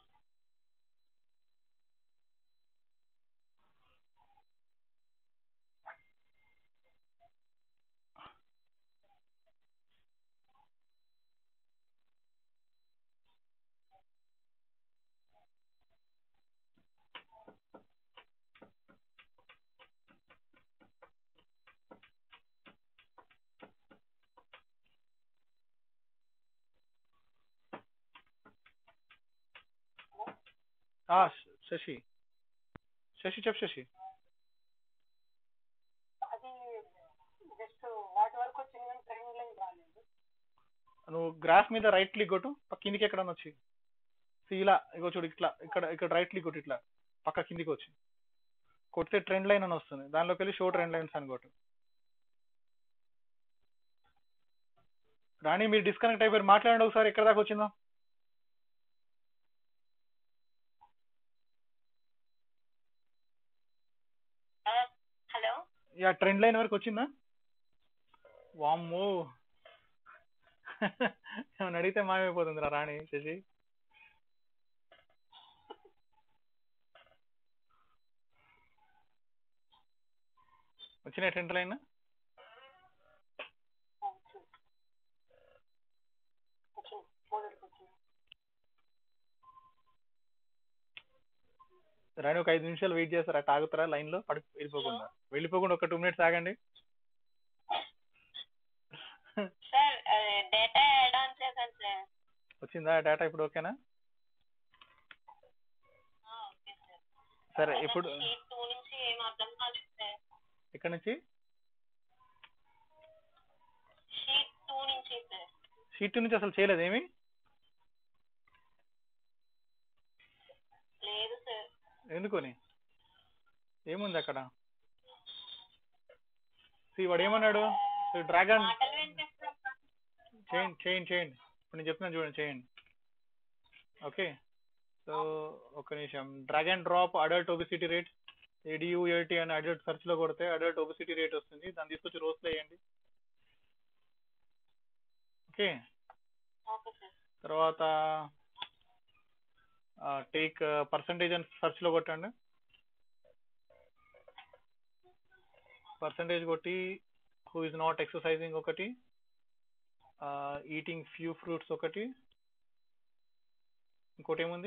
ఆ, శ- శశి శశి చెప్పు శశి అది జస్ట్ వాటి వరకు వచ్చింది కానీ ట్రెండ్ లైన్ రాలేదు నువ్వు గ్రాఫ్ మీద రైట్ క్లిక్ కొట్టు పక్క కిందికి ఎక్కడ వచ్చి See, ఇలా ఇగో చూడు ఇట్లా ఇక్కడ ఇక్కడ రైట్ క్లిక్ కొట్టు ఇట్లా పక్క కిందికి వచ్చి కొడితే ట్రెండ్ లైన్ అని వస్తుంది దానిలోకి వెళ్ళి షో ట్రెండ్ లైన్స్ అని కొట్టు రాణి మీరు డిస్కనెక్ట్ అయిపోయారు మాట్లాడండి ఒకసారి ఎక్కడ దాకా వచ్చిందో హలో యా ట్రెండ్ లైన్ వరకు వచ్చిందా వామ్మో ఏమన్నా అడిగితే మాయమైపోతుందిరా రాణి శశి వచ్చినాయి ట్రెండ్ లైన్ వచ్చింది మొదటికి వచ్చింది రాణి ఒక ఐదు నిమిషాలు వెయిట్ చేస్తారా అట్ట ఆగుతారా లైన్ లో పడి వెళ్ళిపోకుండా వెళ్ళిపోకుండా ఒక టూ మినిట్స్ ఆగండి సార్ డేటా యాడ్ ఆన్ చేశాను సార్ వచ్చిందా డేటా ఇప్పుడు ఓకేనా ఓకే సార్ సరే ఇప్పుడు షీట్ టూ నుంచి ఏం అర్థం కాలేదు సార్ ఇక్కడ నుంచి షీట్ టూ నుంచి సార్ షీట్ నుంచి అసలు చేయలేదు ఏమి లేదు సార్ ఎందుకని ఏముంది అక్కడ See, వాడు ఏమన్నాడు డ్రాగన్ మాటలు వినిపిస్తున్నా చేయండి చేయండి చేయండి ఇప్పుడు నేను చెప్తున్నాను చూడండి చేయండి ఓకే సో ఒక నిమిషం drag and drop adult obesity rate A D U L T అని అడల్ట్ సెర్చ్ లో కొడితే అడల్ట్ ఒబిసిటీ రేట్ వస్తుంది దాన్ని తీసుకొచ్చి రోజులో వేయండి ఓకే ఓకే సార్ తర్వాత టేక్ పర్సంటేజ్ అని సెర్చ్ లో కొట్టండి పర్సంటేజ్ కొట్టి హూ ఇస్ నాట్ ఎక్సర్సైజింగ్ ఒకటి ఈటింగ్ ఫ్యూ ఫ్రూట్స్ ఒకటి ఇంకోటి ఏముంది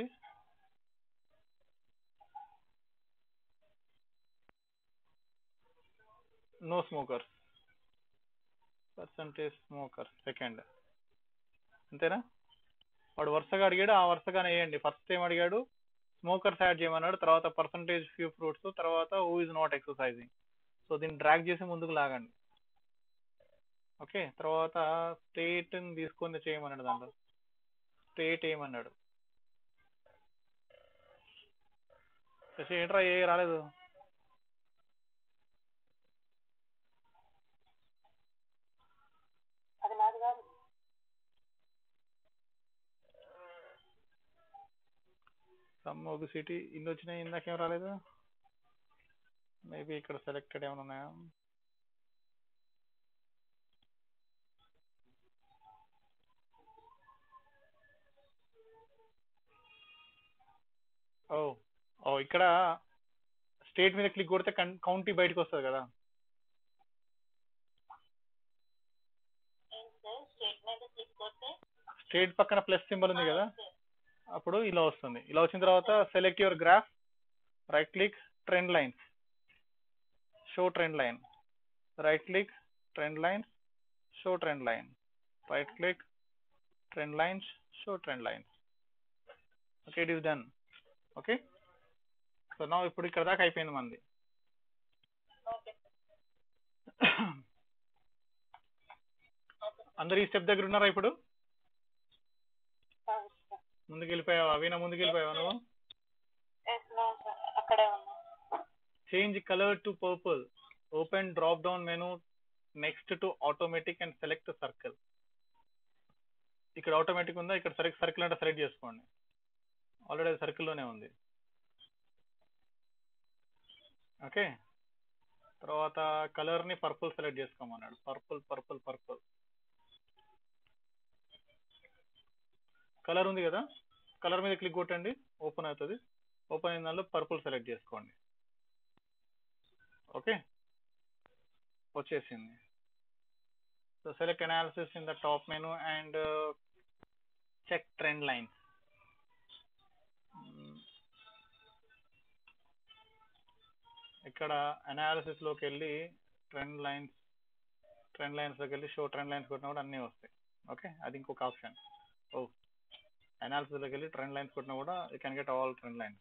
no smokers percentage smoker second అంతేనా వాడు వరుసగా అడిగాడు ఆ వరుసగానే వేయండి ఫస్ట్ ఏం అడిగాడు స్మోకర్స్ యాడ్ చేయమన్నాడు తర్వాత పర్సంటేజ్ ఫ్యూ ఫ్రూట్స్ తర్వాత who is not exercising so దీన్ని డ్రాగ్ చేసి ముందుకు లాగండి ఓకే తర్వాత స్టేట్ తీసుకొని చేయమన్నాడు దాంట్లో స్టేట్ ఏమన్నాడు శశి ఏంట్రా ఏ రాలేదు అది నాది కాదు సమ్ ఒబిసిటీ ఇన్ని వచ్చినాయి ఇందాకేం రాలేదు మేబీ ఇక్కడ సెలెక్టెడ్ ఏమైనా ఉన్నాయా ఓ ఓ ఇక్కడ స్టేట్ మీద క్లిక్ కొడితే కౌంటీ బయటకు వస్తుంది కదా ఏంటి సార్ స్టేట్ మీద క్లిక్ కొడితే స్టేట్ పక్కన ప్లస్ సింబల్ ఉంది కదా అప్పుడు ఇలా వస్తుంది ఇలా వచ్చిన తర్వాత select your graph right click trend lines show trend line right click trend lines show trend line right click trend lines show trend lines okay it is done okay so నా ఇప్పుడు ఇక్కడ దాకా అయిపోయింది మంది ఓకే అందరు ఈ step దగ్గర ఉన్నారా ఇప్పుడు సార్ ముందుకు వెళ్ళిపోయావా అవినా ముందుకు వెళ్ళిపోయావా నువ్వు ఎస్ నో సార్ అక్కడే ఉన్నా change colour to purple open drop down menu next to automatic and select circle ఇక్కడ ఆటోమేటిక్ ఉందా ఇక్కడ సెలెక్ట్ సర్కిల్ అంటే సెలెక్ట్ చేసుకోండి ఆల్రెడీ అది circle లోనే ఉంది ఓకే తర్వాత కలర్ ని పర్పుల్ సెలెక్ట్ చేసుకోమన్నాడు పర్పుల్ పర్పుల్ పర్పుల్ కలర్ ఉంది కదా కలర్ మీద క్లిక్ కొట్టండి ఓపెన్ అవుతుంది ఓపెన్ అయిన దానిలో పర్పుల్ సెలెక్ట్ చేసుకోండి ఓకే వచ్చేసింది so select analysis in the top menu and check trend lines ఇక్కడ అనాలిసిస్ లోకి వెళ్ళి ట్రెండ్ లైన్స్ ట్రెండ్ లైన్స్ లోకి వెళ్ళి షో ట్రెండ్ లైన్స్ కొట్టినా కూడా అన్నీ వస్తాయి ఓకే అది ఇంకొక ఆప్షన్ ఓ అనాలిసిస్ లోకి వెళ్ళి ట్రెండ్ లైన్స్ కొట్టినా కూడా you can get all trend lines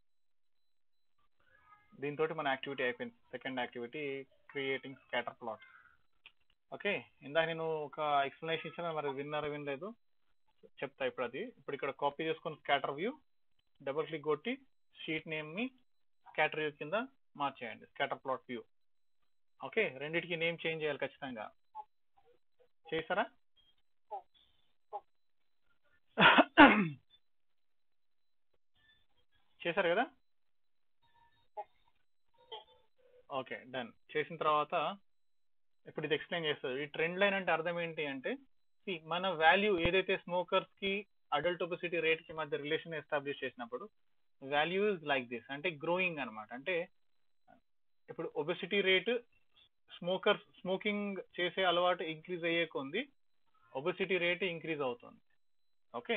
దీంతో మన యాక్టివిటీ అయిపోయింది second activity creating scatter plot okay ఇందాక నేను ఒక ఎక్స్ప్లెనేషన్ ఇచ్చాను మరి విన్నారో వినలేదు చెప్తా ఇప్పుడు అది ఇప్పుడు ఇక్కడ కాపీ చేసుకొని స్కాటర్ వ్యూ డబుల్ క్లిక్ కొట్టి షీట్ నేమ్ ని స్కాటర్ వ్యూ కింద మార్చేయండి స్కాటర్ ప్లాట్ వ్యూ ఓకే రెండిటికి నేమ్ చేంజ్ చేయాలి ఖచ్చితంగా చేశారా చేశారు కదా ఓకే డన్ చేసిన తర్వాత ఇప్పుడు ఇది ఎక్స్ప్లెయిన్ చేస్తుంది ఈ ట్రెండ్ లైన్ అంటే అర్థం ఏంటి అంటే see, మన వాల్యూ ఏదైతే స్మోకర్స్ కి అడల్ట్ ఒబిసిటీ రేట్ కి మధ్య రిలేషన్ ఎస్టాబ్లిష్ చేసినప్పుడు వాల్యూ ఇస్ లైక్ దిస్ అంటే గ్రోయింగ్ అన్నమాట అంటే ఇప్పుడు ఒబెసిటీ రేట్ స్మోకర్ స్మోకింగ్ చేసే అలవాటు ఇంక్రీజ్ అయ్యే కొంది ఒబెసిటీ రేట్ ఇంక్రీజ్ అవుతుంది ఓకే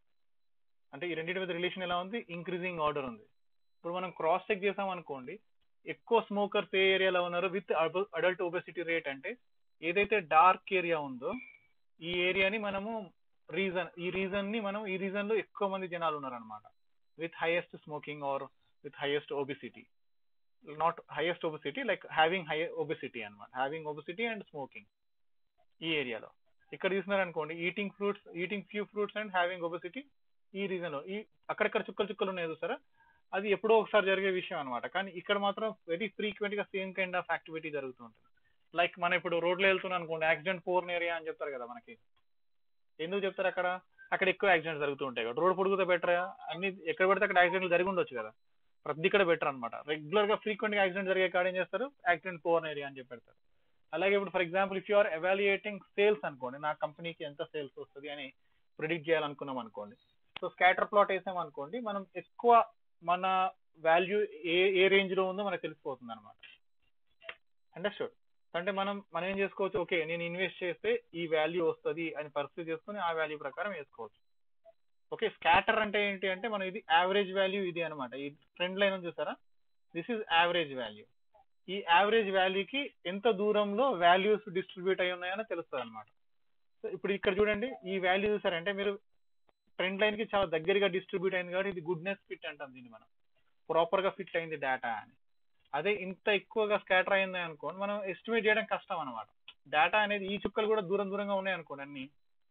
అంటే ఈ రెండింటి మీద రిలేషన్ ఎలా ఉంది ఇంక్రీజింగ్ ఆర్డర్ ఉంది ఇప్పుడు మనం క్రాస్ చెక్ చేసాం అనుకోండి ఎక్కువ స్మోకర్స్ ఏ ఏరియాలో ఉన్నారు విత్ అడల్ట్ ఒబెసిటీ రేట్ అంటే ఏదైతే డార్క్ ఏరియా ఉందో ఈ ఏరియాని మనము రీజన్ ఈ రీజన్ ని మనం ఈ రీజన్ లో ఎక్కువ మంది జనాలు ఉన్నారనమాట with highest smoking or with highest obesity not highest obesity like having high obesity అనమాట హ్యావింగ్ ఒబిసిటీ అండ్ స్మోకింగ్ ఈ ఏరియాలో ఇక్కడ చూసినారనుకోండి eating fruits eating few fruits and having obesity ఈ రీజన్ లో ఈ అక్కడక్కడ చుక్కలు చుక్కలు ఉన్నాయి చూసారా అది ఎప్పుడో ఒకసారి జరిగే విషయం అనమాట కానీ ఇక్కడ మాత్రం వెరీ ఫ్రీక్వెంట్ గా సేమ్ కైండ్ ఆఫ్ యాక్టివిటీ జరుగుతూ ఉంటుంది లైక్ మనం ఇప్పుడు రోడ్లో వెళ్తున్నాం అనుకోండి యాక్సిడెంట్ పోర్న్ ఏరియా అని చెప్తారు కదా మనకి ఎందుకు చెప్తారు అక్కడ అక్కడ ఎక్కువ యాక్సిడెంట్స్ జరుగుతూ ఉంటాయి కదా రోడ్ పొడుగుతో బెటర్ అన్ని ఎక్కడ పడితే అక్కడ యాక్సిడెంట్లు జరిగి ఉండొచ్చు కదా ప్రతి ఇక్కడ బెటర్ అనమాట రెగ్యులర్ గా ఫ్రీక్వెంట్ గా యాక్సిడెంట్ జరిగే కాడ ఏం చేస్తారు యాక్సిడెంట్ పోర్న్ ఏరియా అని చెప్పి పెడతారు అలాగే ఇప్పుడు for example if you are evaluating sales అనుకోండి నా కంపెనీకి ఎంత సేల్స్ వస్తుంది అని ప్రిడిక్ట్ చేయాలనుకున్నాం అనుకోండి సో స్కాటర్ ప్లాట్ వేసాం అనుకోండి మనం ఎక్కువ మన వాల్యూ ఏ ఏ రేంజ్ లో ఉందో మనకు తెలిసిపోతుంది అనమాట అండర్స్టూడ్ అంటే మనం మనం ఏం చేసుకోవచ్చు ఓకే నేను ఇన్వెస్ట్ చేస్తే ఈ వాల్యూ వస్తుంది అని పరిస్థితి చేసుకుని ఆ వాల్యూ ప్రకారం వేసుకోవచ్చు ఓకే స్కాటర్ అంటే ఏంటి అంటే మనం ఇది యావరేజ్ వాల్యూ ఇది అనమాట ఈ ట్రెండ్ లైన్ చూసారా దిస్ ఇస్ యావరేజ్ వాల్యూ ఈ యావరేజ్ వాల్యూకి ఎంత దూరంలో వాల్యూస్ డిస్ట్రిబ్యూట్ అయి ఉన్నాయని తెలుస్తుంది అనమాట సో ఇప్పుడు ఇక్కడ చూడండి ఈ వాల్యూ చూసారంటే మీరు ట్రెండ్ లైన్ కి చాలా దగ్గరగా డిస్ట్రిబ్యూట్ అయింది కాబట్టి ఇది గుడ్నెస్ ఫిట్ అంటాం దీన్ని మనం ప్రాపర్ గా ఫిట్ అయింది డేటా అని అదే ఇంత ఎక్కువగా స్కాటర్ అయింది అనుకోండి మనం ఎస్టిమేట్ చేయడం కష్టం అనమాట డేటా అనేది ఈ చుక్కలు కూడా దూరం దూరంగా ఉన్నాయి అనుకోండి అన్ని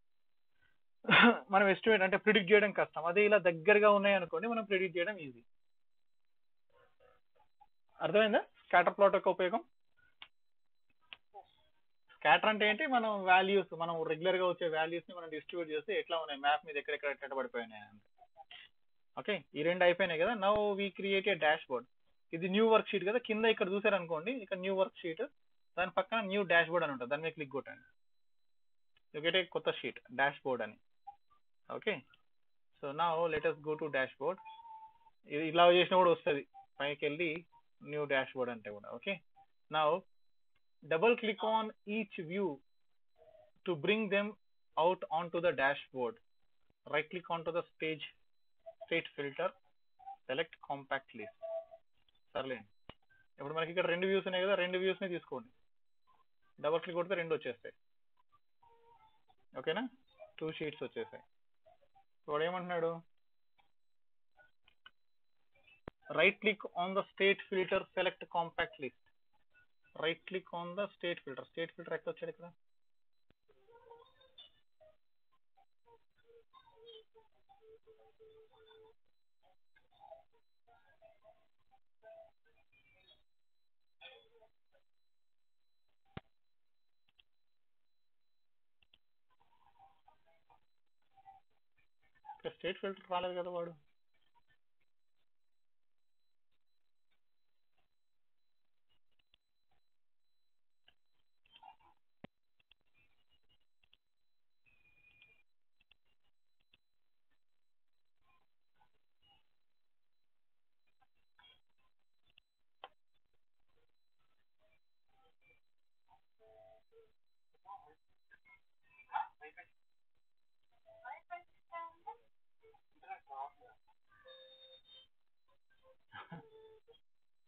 మనం ఎస్టిమేట్ అంటే ప్రిడిక్ట్ చేయడం కష్టం అదే ఇలా దగ్గరగా ఉన్నాయి అనుకోండి మనం ప్రిడిక్ట్ చేయడం ఈజీ అర్థమైందా స్కాటర్ ప్లాట్ యొక్క ఉపయోగం స్కాటర్ అంటే ఏంటి మనం వాల్యూస్ మనం రెగ్యులర్ గా వచ్చే వాల్యూస్ ని మనం డిస్ట్రిబ్యూట్ చేస్తే ఎట్లా ఉన్నాయి మ్యాప్ మీద ఎక్కడెక్కడ ఎక్కడ పడిపోయినాయి అని ఓకే ఈ రెండు అయిపోయినాయి కదా now we create a dashboard ఇది న్యూ వర్క్ షీట్ కదా కింద ఇక్కడ చూసారనుకోండి ఇక్కడ న్యూ వర్క్ షీట్ దాని పక్కన న్యూ డాష్ బోర్డ్ అని ఉంటుంది దాని మీద క్లిక్ కొట్టండి ఒకటే కొత్త షీట్ డాష్ బోర్డ్ అని ఓకే సో నా latest go to dashboard ఇది ఇలా చేసినా కూడా వస్తుంది పైకి వెళ్ళి న్యూ డాష్ బోర్డ్ అంటే కూడా ఓకే నా double click on each view to bring them out onto the dashboard. Right click onto the stage state filter, select compact list. సర్లేండి ఇప్పుడు మనకి ఇక్కడ రెండు వ్యూస్ ఉన్నాయి కదా రెండు వ్యూస్ ని తీసుకోండి డబల్ క్లిక్ కొడితే రెండు వచ్చేస్తాయి ఓకేనా టూ షీట్స్ వచ్చేసాయి వాడు ఏమంటున్నాడు right click on the state filter select compact list right click on the state filter state filter ఎక్కడ వచ్చాడు ఇక్కడ స్టేట్ ఫిల్టర్ రాలేదు కదా వాడు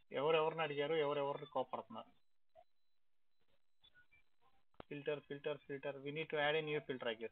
ఎవరెవరిని అడిగారు ఎవరెవరిని కోపడుతున్నారు filter filter filter we need to add a new filter I guess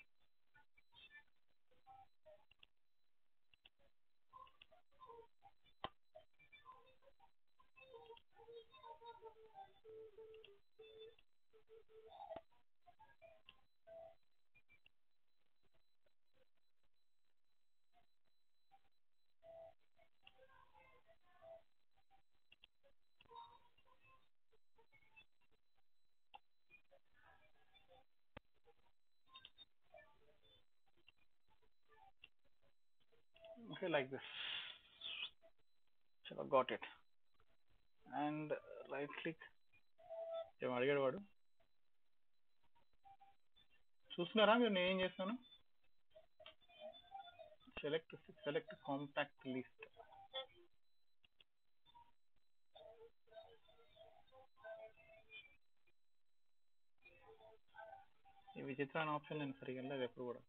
okay like this so got it and right click ఏం అడిగాడు వాడు చూస్తున్నారా మీరు నేను ఏం చేస్తాను సెలెక్ట్ సెలెక్ట్ కాంపాక్ట్ లిస్ట్ ఈ విచిత్రమైన ఆప్షన్ నేను సరిగా వెళ్ళలేదు ఎప్పుడు కూడా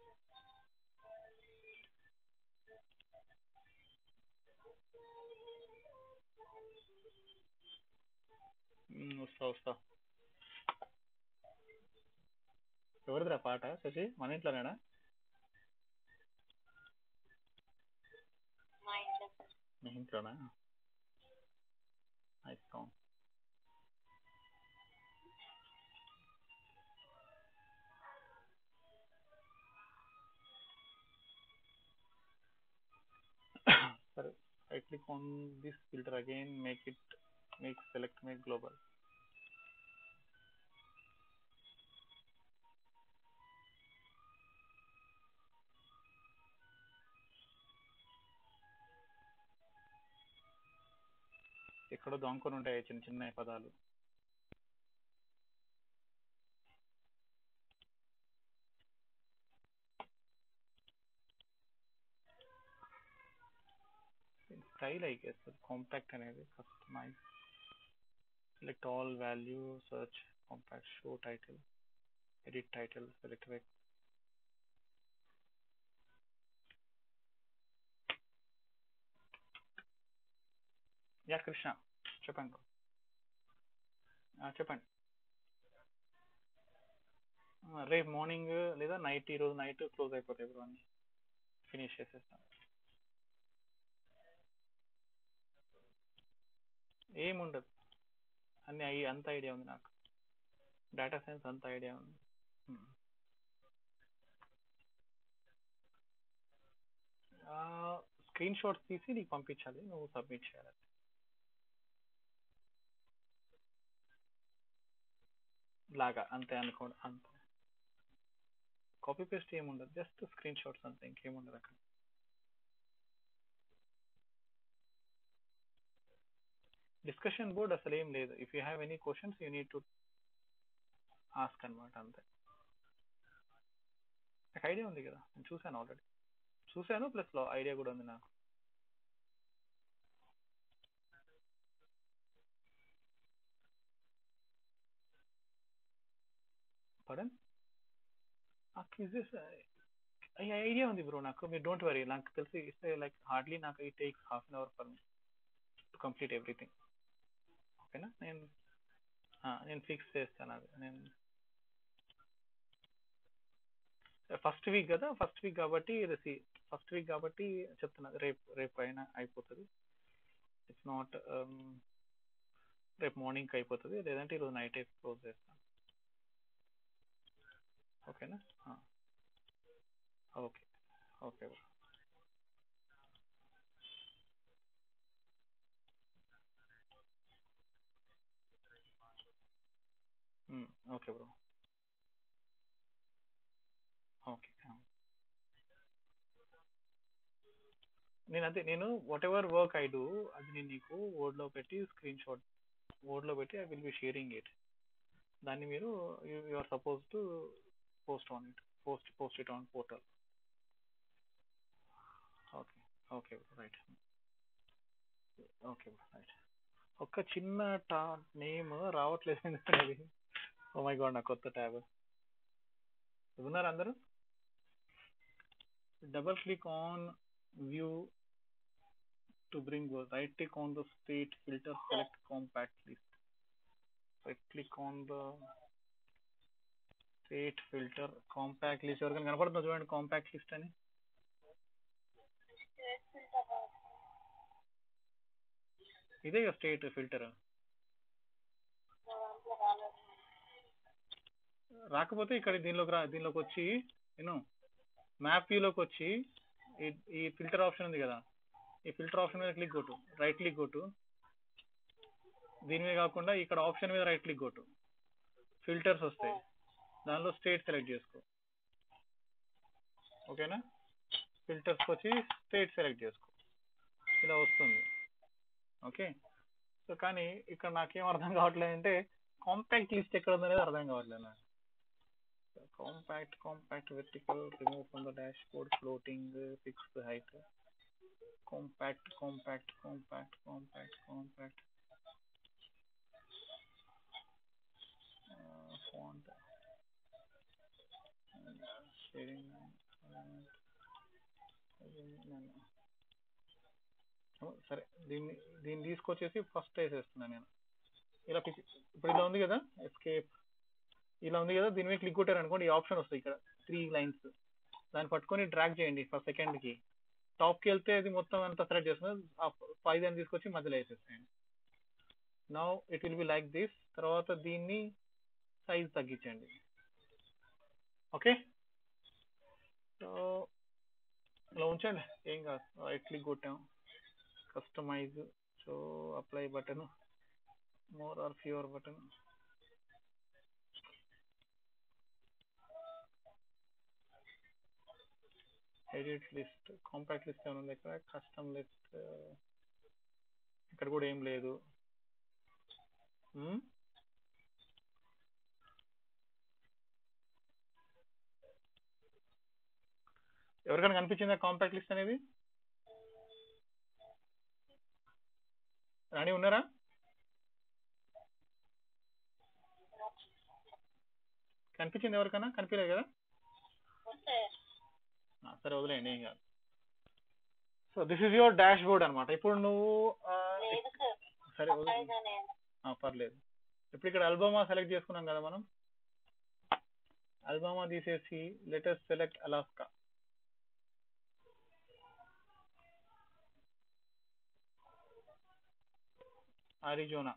మ్మ్, వస్తా వస్తా ఎవరిదిరా పాట శశి మన ఇంట్లోనేనా మా ఇంట్లో సార్ మీ ఇంట్లోనా నైస్ సాంగ్ సరే I click on this filter again make it make select make global ఎక్కడో దొంకొని ఉంటాయి చిన్న చిన్న పదాలు స్టైల్ ఐ గెస్ కాంపాక్ట్ అనేది customize select all value search compact show title edit title select rec yeah Krishna చెప్పండి ఆ, చెప్పండి ఆ, రేపు మార్నింగ్ లేదా నైట్ ఈరోజు నైట్ క్లోజ్ అయిపోతాయి బ్రో అన్ని ఫినిష్ చేసేస్తాను ఏముండదు అన్ని అయి అంత ఐడియా ఉంది నాకు డేటా సైన్స్ అంత ఐడియా ఉంది స్క్రీన్ షాట్స్ తీసి నీకు పంపించాలి నువ్వు సబ్మిట్ చేయాలి లాగా అంతే అనుకోండి అంతే కాపీ పేస్ట్ ఏముండదు జస్ట్ స్క్రీన్ షాట్స్ అంతే ఇంకేముండదు అక్కడ డిస్కషన్ బోర్డ్ అసలు ఏం లేదు if you have any questions you need to ask అనమాట అంతే నాకు ఐడియా ఉంది కదా నేను చూశాను ఆల్రెడీ చూశాను ప్లస్ లో ఐడియా కూడా ఉంది నాకు పడన్ ఆ క్విజెస్ ఐడియా ఉంది బ్రో నాకు మీరు డోంట్ వరీ నాకు తెలిసి ఇస్తే లైక్ హార్డ్లీ నాకు it takes half an hour for me to complete everything ఓకేనా నేను ఆ, నేను ఫిక్స్ చేస్తాను అది నేను ఫస్ట్ వీక్ కదా ఫస్ట్ వీక్ కాబట్టి ఫస్ట్ వీక్ కాబట్టి చెప్తున్నా రేపు రేపు అయినా అయిపోతుంది ఇట్స్ నాట్ రేపు మార్నింగ్ అయిపోతుంది లేదంటే ఈరోజు నైట్ క్లోజ్ చేస్తాను ఓకేనా okay okay okay bro okay నేను అదే నేను whatever work I do అది నేను నీకు word లో పెట్టి స్క్రీన్ షాట్ లో పెట్టి I will be sharing it దాన్ని మీరు you are suppose to post on it post post it on portal okay okay right okay right ఒక్క చిన్న టా నేమ్ రావట్లేదు ఎందుకంటే ఓ మై గాడ్ నా కొత్త ట్యాబ్ ఉన్నారు అందరూ double click on view to bring both. Right click on the state filter, select compact list. Right click on the state filter, compact list. ఎవరికైనా కనపడుతుందో చూడండి కాంపాక్ట్ లిస్ట్ అని స్టేట్ ఫిల్టర్ ఇదే కదా స్టేట్ ఫిల్టర్ నా దాంట్లో రాలేదు రాకపోతే ఇక్కడ దీనిలోకి రా దీనిలోకి వచ్చి నేను మ్యాప్ వ్యూలోకి వచ్చి ఈ ఈ ఫిల్టర్ ఆప్షన్ ఉంది కదా ఈ ఫిల్టర్ ఆప్షన్ మీద క్లిక్ కొట్టు రైట్ క్లిక్ కొట్టు దీని మీద కాకుండా ఇక్కడ ఆప్షన్ మీద రైట్ క్లిక్ కొట్టు ఫిల్టర్స్ వస్తాయి దానిలో స్టేట్ సెలెక్ట్ చేసుకో ఓకేనా ఫిల్టర్స్కి వచ్చి స్టేట్ సెలెక్ట్ చేసుకో ఇలా వస్తుంది ఓకే సో కానీ ఇక్కడ నాకేం అర్థం కావట్లేదు అంటే కాంపాక్ట్ లిస్ట్ ఎక్కడ ఉందనేది అర్థం కావట్లేదు నాకు compact compact vertical remove from the dashboard floating fix the height compact compact compact compact compact font sharing సరే దీన్ని దీన్ని తీసుకొచ్చేసి ఫస్ట్ వేసేస్తున్నాను నేను ఇలా పిచ్చి ఇప్పుడు ఇలా ఉంది కదా ఎస్కేప్ ఇలా ఉంది కదా దీని మీద క్లిక్ కొట్టారు అనుకోండి ఈ ఆప్షన్ వస్తుంది ఇక్కడ త్రీ లైన్స్ దాన్ని పట్టుకొని డ్రాగ్ చేయండి ఫస్ట్ సెకండ్కి టాప్కి వెళ్తే అది మొత్తం అంతా సెలెక్ట్ చేస్తుంది ఆ ఫైవ్ దాన్ని తీసుకొచ్చి మధ్యలో వేసేసేయండి now it will be like this తర్వాత దీన్ని సైజ్ తగ్గించండి ఓకే సో ఇలా ఉంచండి ఏం కాదు రైట్ క్లిక్ కొట్టాం customize so apply button more or fewer button edit list compact list ఏమైనా ఉంది ఇక్కడ కస్టమ్ లిస్ట్ ఇక్కడ కూడా ఏం లేదు Hmm? ఎవరికైనా కనిపించిందా కాంపాక్ట్ లిస్ట్ అనేది రాణి ఉన్నారా కనిపించింది ఎవరికైనా కనిపించలేదు కదా వస్తే ఆ, సరే వదిలేయండి ఏం కాదు so this is your dashboard అనమాట ఇప్పుడు నువ్వు ఆ, లేదు సార్ సరే వదిలే అప్లైగా నేను ఆ, పర్లేదు ఇప్పుడు ఇక్కడ అల్బమా సెలెక్ట్ చేసుకున్నాం కదా మనం అల్బమా తీసేసి లెటెస్ట్ సెలెక్ట్ అలాస్కా అరిజోనా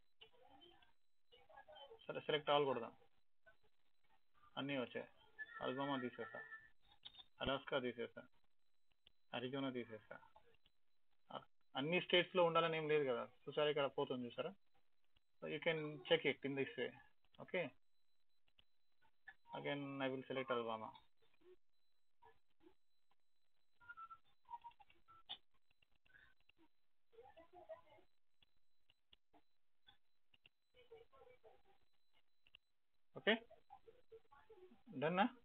సరే సెలెక్ట్ ఆల్ కొడదాం అన్నీ వచ్చాయి అల్బమా తీసేసా అలాస్కా తీసేసా అరిజోనా తీసేసా అ- అన్ని స్టేట్స్లో ఉండాలని ఏం లేదు కదా చూసారా ఇక్కడ పోతుంది చూసారా So you can check it in this way. Okay. Again, I will select Alabama. Okay. Done na?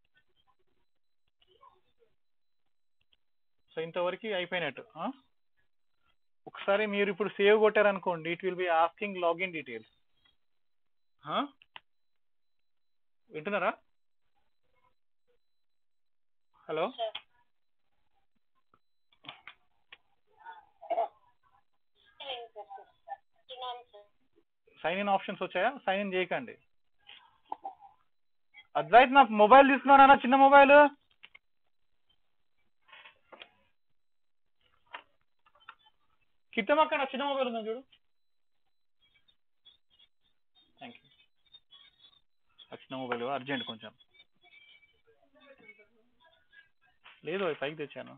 So ఇంతవరకు అయిపోయినట్టు ఆ? ఒకసారి మీరు ఇప్పుడు సేవ్ కొట్టారనుకోండి it will be asking login details వింటున్నారా హలో సార్ తిన్నాను సార్ సైన్ ఇన్ ఆప్షన్స్ వచ్చాయా సైన్ ఇన్ చేయకండి అద్వైత్ నాకు మొబైల్ తీసుకున్నానా చిన్న మొబైల్ కిట్టం అక్కడ చిన్న మొబైల్ ఉందా చూడు థ్యాంక్ యూ ఆ చిన్న మొబైల్ అర్జెంట్ కొంచెం లేదు అది పైకి తెచ్చాను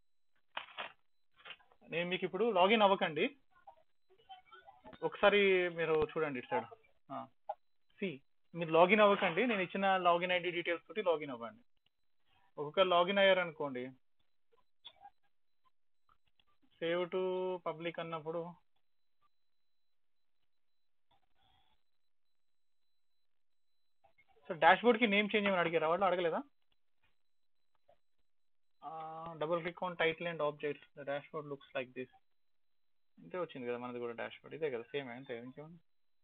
నేను మీకు ఇప్పుడు లాగిన్ అవ్వకండి ఒకసారి మీరు చూడండి ఇటు సైడ్ సి మీరు లాగిన్ అవ్వకండి నేను ఇచ్చిన లాగిన్ ఐడి డీటెయిల్స్ తోటి లాగిన్ అవ్వండి ఒక్కొక్కరు లాగిన్ అయ్యారనుకోండి సేవ్ టు పబ్లిక్ అన్నప్పుడు సో డాష్ బోర్డ్కి నేమ్ చేంజ్ చేయమని అడిగారా వాళ్ళు అడగలేదా double click on title and objects the dashboard looks like this ఇంతే వచ్చింది కదా మనది కూడా డాష్ బోర్డ్ ఇదే కదా సేమ్ అంతే ఇంకేముంది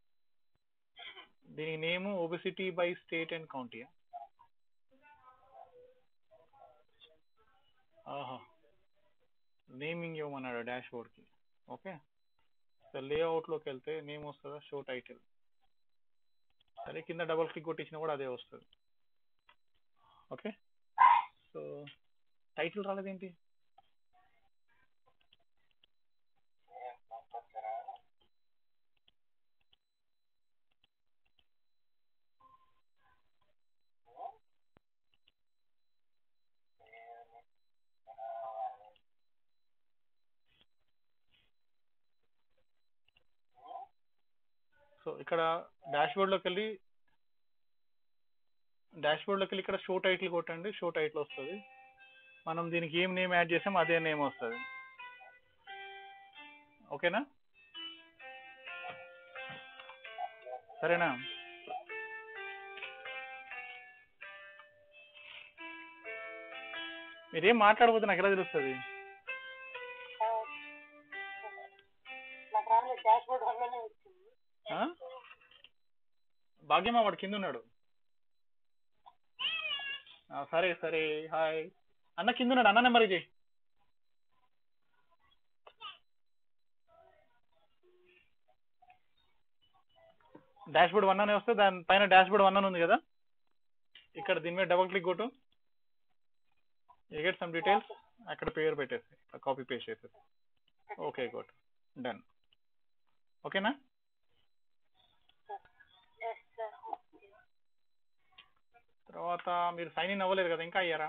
దీని name obesity by state and కౌంటీయా ఆహా నేమింగ్ ఇవ్వమన్నాడు డాష్ బోర్డ్కి ఓకే సో లేఅవుట్లోకి వెళ్తే నేమ్ వస్తుందా షో టైటిల్ సరే కింద డబుల్ క్లిక్ కొట్టించినా కూడా అదే వస్తుంది ఓకే సో టైటిల్ రాలేదేంటి సో ఇక్కడ డాష్ బోర్డ్లోకి వెళ్ళి డాష్ బోర్డ్లోకి వెళ్ళి ఇక్కడ షో టైటిల్ కొట్టండి షో టైటిల్ వస్తుంది మనం దీనికి ఏం నేమ్ యాడ్ చేసాం అదే నేమ్ వస్తుంది ఓకేనా సరేనా మీరేం మాట్లాడబోతే నాకు ఎలా తెలుస్తుంది నాకు రాలేదు డాష్ బోర్డ్ వల్లనే వచ్చింది ఆ? భాగ్యమా వాడు కింద ఉన్నాడు ఆ, సరే సరే హాయ్ అన్న కింద ఉన్నాడు అన్న నెంబర్ ఇది డాష్ బోర్డ్ వన్ అనే వస్తే దాని పైన డాష్ బోర్డ్ వన్ అని ఉంది కదా ఇక్కడ దీని మీద డబుల్ క్లిక్ కొట్టు గెట్ సమ్ డీటెయిల్స్ అక్కడ పేరు పెట్టేసి కాపీ పేస్ట్ చేసేసి ఓకే గుడ్ డన్ ఓకేనా ఎస్ సార్ తర్వాత మీరు సైన్ ఇన్ అవ్వలేదు కదా ఇంకా అయ్యారా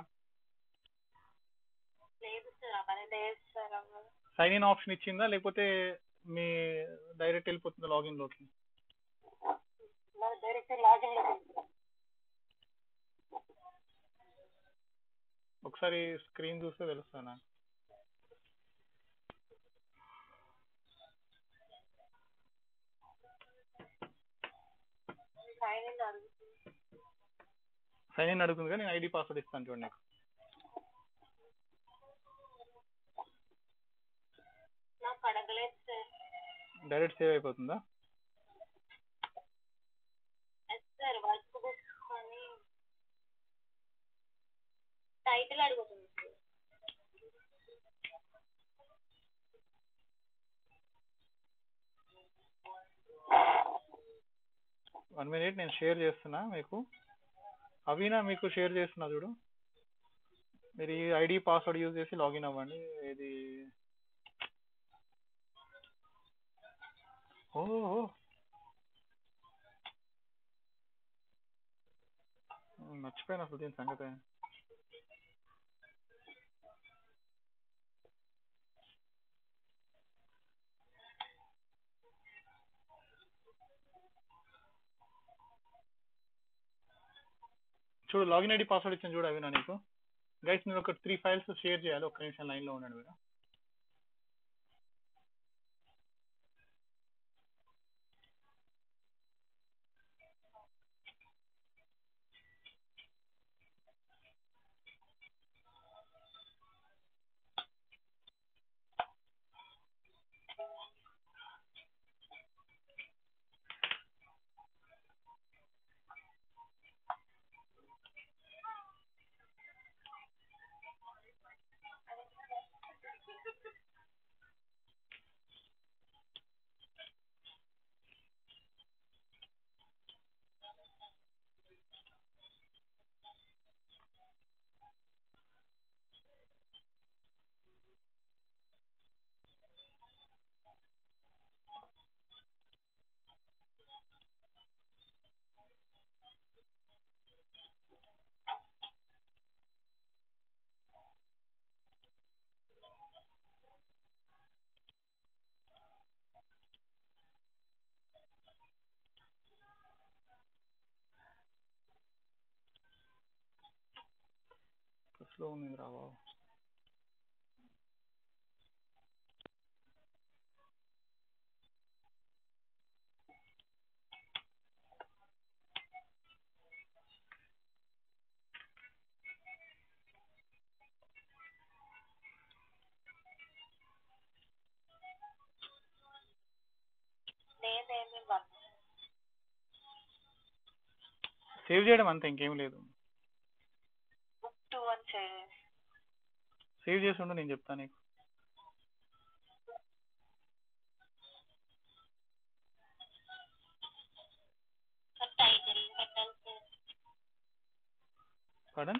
లేదు సార్ అవన్నీ లేదు సార్ అవ్వదు సైన్ ఇన్ ఆప్షన్ ఇచ్చిందా లేకపోతే మీ డైరెక్ట్ వెళ్ళిపోతుందా లాగిన్ లోకి నాకు డైరెక్ట్ లాగిన్ లో ఒకసారి స్క్రీన్ చూస్తే తెలుస్తా నాకు సైన్ ఇన్ అడుగుతుంది సైన్ ఇన్ అడుగుతుంది కానీ నేను ఐడి పాస్వర్డ్ ఇస్తాను చూడండి నీకు నాకు అడగలేదు సార్ డైరెక్ట్ సేవ్ అయిపోతుందా ఎస్ సార్ వర్క్ బుక్స్ అని టైటిల్ అడుగుతుంది సార్ వన్ మినిట్ నేను షేర్ చేస్తున్నా మీకు అవినా మీకు షేర్ చేస్తున్నా చూడు మీరు ఈ ఐడి పాస్వర్డ్ యూజ్ చేసి లాగిన్ అవ్వండి ఇది ఓ ఓ. మర్చిపోయాను అసలు దీని సంగతి చూడు లాగిన్ ఐడి పాస్వర్డ్ ఇచ్చాను చూడు అవినా నీకు గైస్ నేను ఒక త్రీ ఫైల్స్ షేర్ చేయాలి ఒక్క నిమిషం లైన్లో ఉండండి మీరు స్లో ఉంది రావా నేనేమి వన్ సేవ్ చేయడం అంతే ఇంకేం లేదు బుక్ టూ అని చేయండి సేవ్ చేసి ఉండు నేను చెప్తాను నీకు పడన్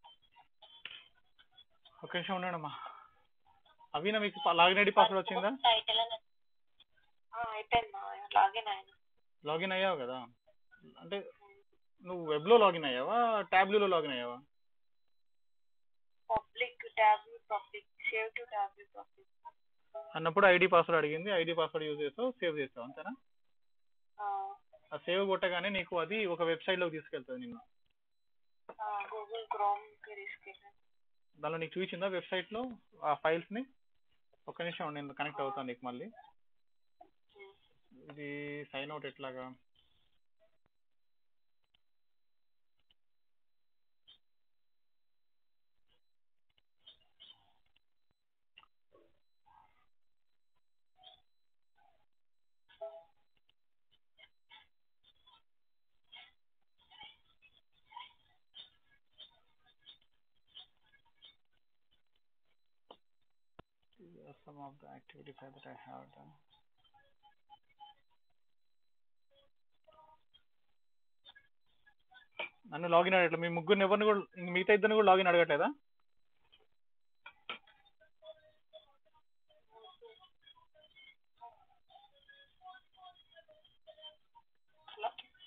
ఒక నిమిషం ఉండండమ్మా అవినా మీకు లాగిన్ ఐడి పాస్వర్డ్ వచ్చిందా టైటిల్ అని అయిపోయింది మా లాగిన్ అయిన లాగిన్ అయ్యావు కదా అంటే నువ్వు వెబ్లో లాగిన్ అయ్యావా ట్యాబ్లూలో లాగిన్ అయ్యావా public tab public save to tab public అన్నప్పుడు ఐడి పాస్వర్డ్ అడిగింది ఐడి పాస్వర్డ్ యూజ్ చేస్తావు సేవ్ చేస్తావు అంతేనా ఆ సేవ్ కొట్టగానే నీకు అది ఒక వెబ్సైట్లోకి తీసుకెళ్తుంది నిన్ను గూగుల్ క్రోమ్ కి తీసుకెళ్ళాను దానిలో నీకు చూపించిందా వెబ్సైట్లో ఆ ఫైల్స్ని ఒక్క నిమిషం నేను కనెక్ట్ అవుతాను నీకు మళ్ళీ ఇది సైన్ అవుట్ ఎట్లాగా These are some of the activities that I have done. నన్ను లాగిన్ అడగట్లేదు మీ ముగ్గురు ఎవరిని కూడా ఇంక మిగతా ఇద్దరిని కూడా లాగిన్ అడగట్లేదా హలో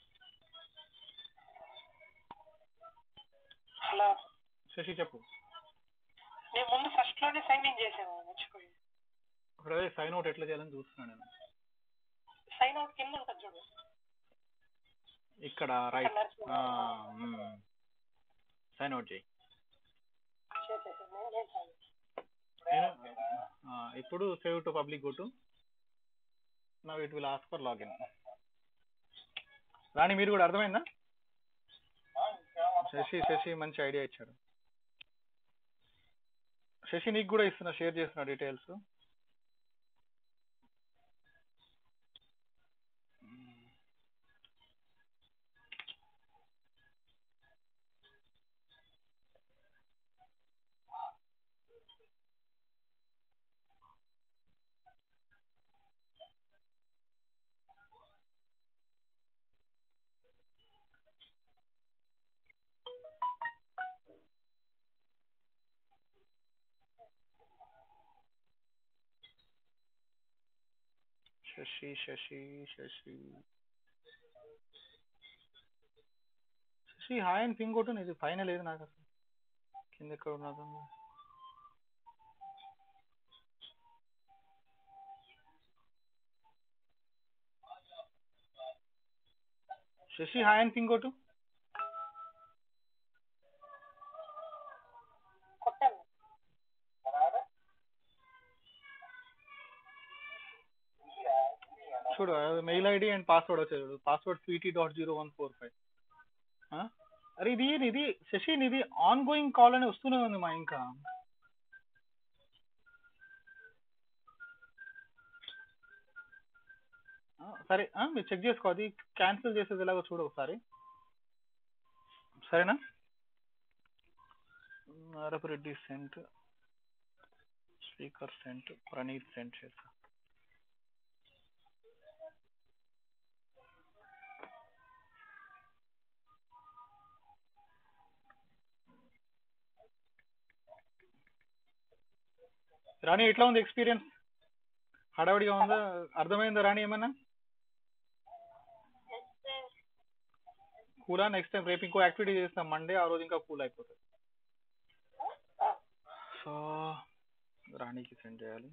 హలో శశి చెప్పు నేను ముందు ఫస్ట్ లోనే సైన్ ఇన్ చేసాను మర్చిపోయి ఇప్పుడు అదే సైన్ అవుట్ ఎట్లా చేయాలని చూస్తున్నాను నేను సైన్ అవుట్ కింద ఉంటుంది చూడు ఇక్కడ రైట్ Colours. సైన్ అవుట్ చేయి చేసేసాను నేను చేశాను నేను- ఆ, ఇప్పుడు save to public go to నా it will ask for login Rani మీరు కూడా అర్థమైందా శశి శశి మంచి ఐడియా ఇచ్చాడు శశి నీకు కూడా ఇస్తున్నా షేర్ చేస్తున్నా డీటెయిల్స్ శశి శశి శశి శశి హాయ్ అని పింగ్ కొట్టు ఇది పైన లేదు నాకు అసలు కింద ఎక్కడ ఉన్నదో శశి హాయ్ అని పింగ్ కొట్టు కొట్టాను చూడు మెయిల్ ఐడి అండ్ పాస్వర్డ్ వచ్చేది చూడు password sweetie dot zero one four five అరే ఇది ఇది శశి ఇది ఆన్ గోయింగ్ కాల్ అని వస్తూనే ఉంది మా ఇంకా ఆ, సరే ఆ, మీరు చెక్ చేసుకో అది క్యాన్సిల్ చేసేది ఎలాగో చూడు ఒకసారి సరేనా Reddy sent speaker sent Praneeth sent చేస్తా రాణి ఎట్లా ఉంది ఎక్స్పీరియన్స్ హడావిడిగా ఉందా అర్థమైందా రాణి ఏమన్నా కూలా నెక్స్ట్ టైం రేపు ఇంకో యాక్టివిటీ చేస్తాం మండే ఆ రోజు ఇంకా కూల్ అయిపోతుంది సో రాణికి సెండ్ చేయాలి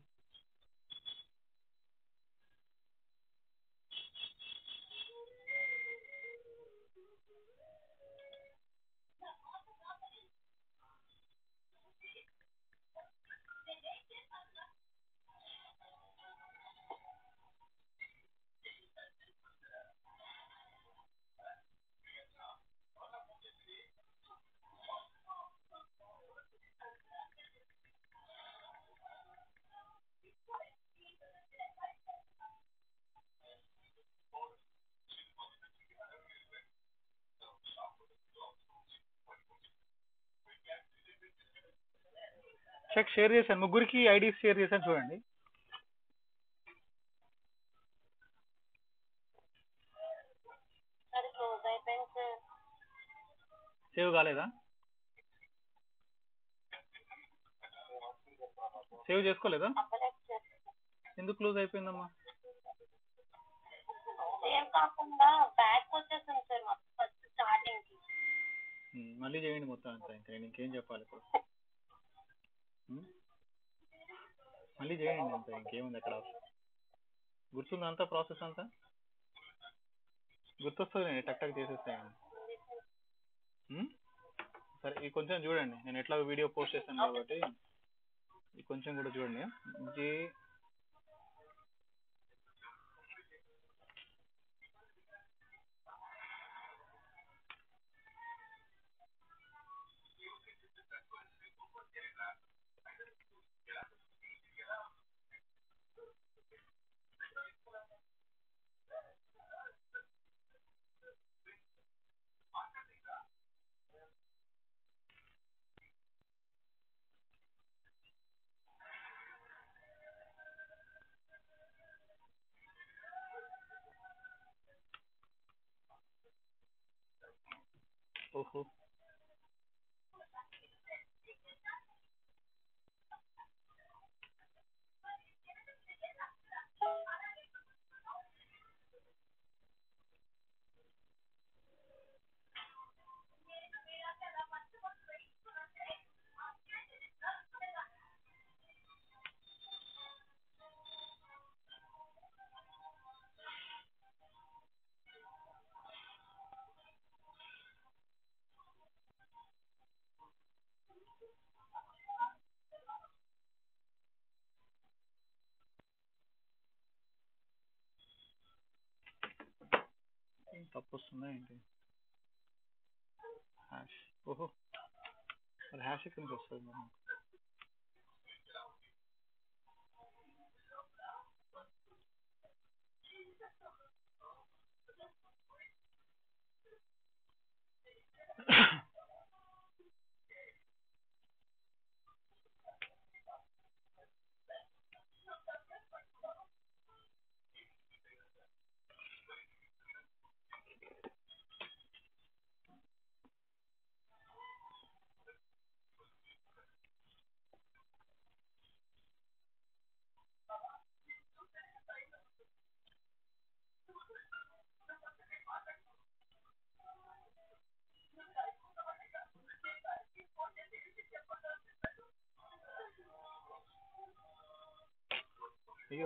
చెక్ షేర్ చేశాను ముగ్గురికి ఐడీస్ షేర్ చేశాను చూడండి అది క్లోజ్ అయిపోయింది సార్ సేవ్ కాలేదా సేవ్ చేసుకోలేదా అప్పలేక చేస్తాను ఎందుకు క్లోజ్ అయిపోయిందమ్మా సేమ్ కాకుండా బ్యాక్ వచ్చేసింది సార్ మొత్తం ఫస్ట్ స్టార్టింగ్ కి ఉమ్, మళ్ళీ చేయండి మొత్తం అంతా ఇంకా నేను ఇంకేం చెప్పాలి ఇప్పుడు ఉమ్? మళ్ళీ చేయండి అంతా ఇంకేముంది అక్కడ గుర్తుందా అంతా ప్రాసెస్ అంతా గుర్తొస్తుంది నేను టక్ టక్ చేసేస్తాను ఉమ్? సరే ఇది కొంచెం చూడండి నేను ఎట్లా వీడియో పోస్ట్ చేస్తాను కాబట్టి ఇది కొంచెం కూడా చూడండి జే ఓహో ఏం తప్పు వస్తుందా ఏంటి హ్యాష్ ఓహో మరి హ్యాష్ ఎక్కడి నుంచి వస్తుంది మరి అయ్యో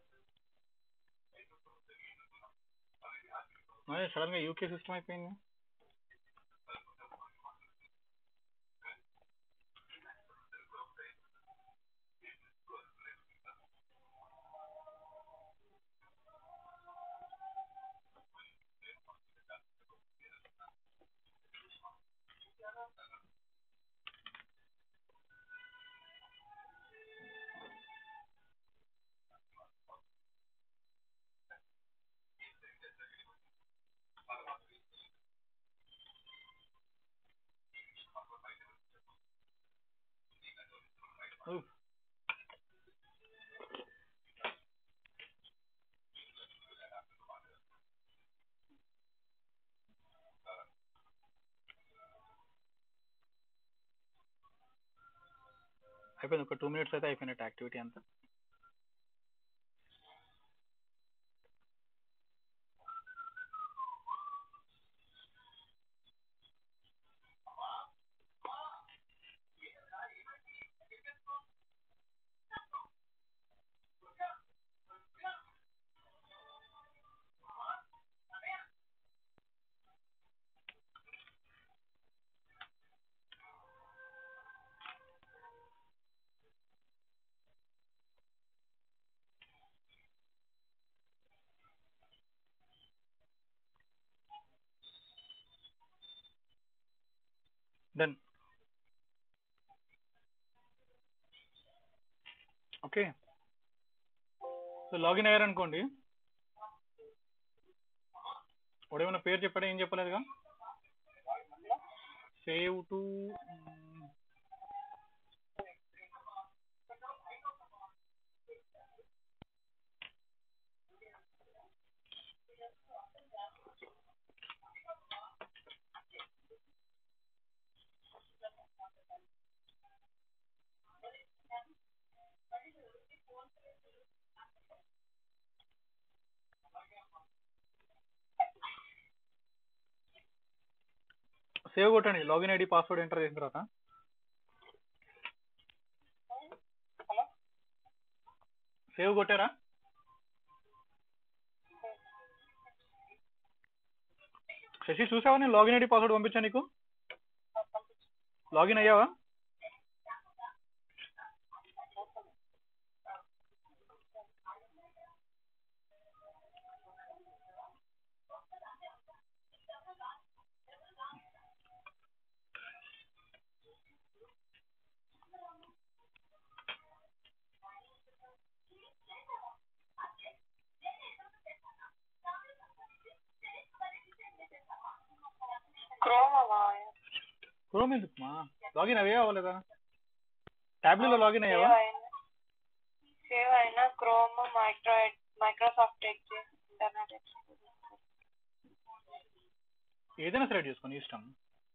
మరి సడన్ గా యూకే సిస్టమ్ అయిపోయింది ఓ. అయిపోయింది ఒక టూ మినిట్స్ అయితే అయిపోయినట్టు యాక్టివిటీ అంతా డన్ ఓకే సో లాగిన్ అయ్యారనుకోండి వాడు ఏమైనా పేరు చెప్పాడా ఏం చెప్పలేదుగా సేవ్ టు సేవ్ కొట్టండి లాగిన్ ఐడి పాస్వర్డ్ ఎంటర్ చేసిన తర్వాత హలో సేవ్ కొట్టారా శశి చూసావా నేను లాగిన్ ఐడి పాస్వర్డ్ పంపించా నీకు లాగిన్ అయ్యావా క్రోమ్ మాయ క్రోమ్ ఎందుకుమా లాగిన్ అయ్యావా అవ్వలేదా ట్యాబ్లెట్లో లాగిన్ సేవ్ అయ్యావా అయిన సేవ్ అయిన Chrome micro Microsoft Edge Internet Explorer ఏదైనా సెలెక్ట్ చేసుకో నీ ఇష్టం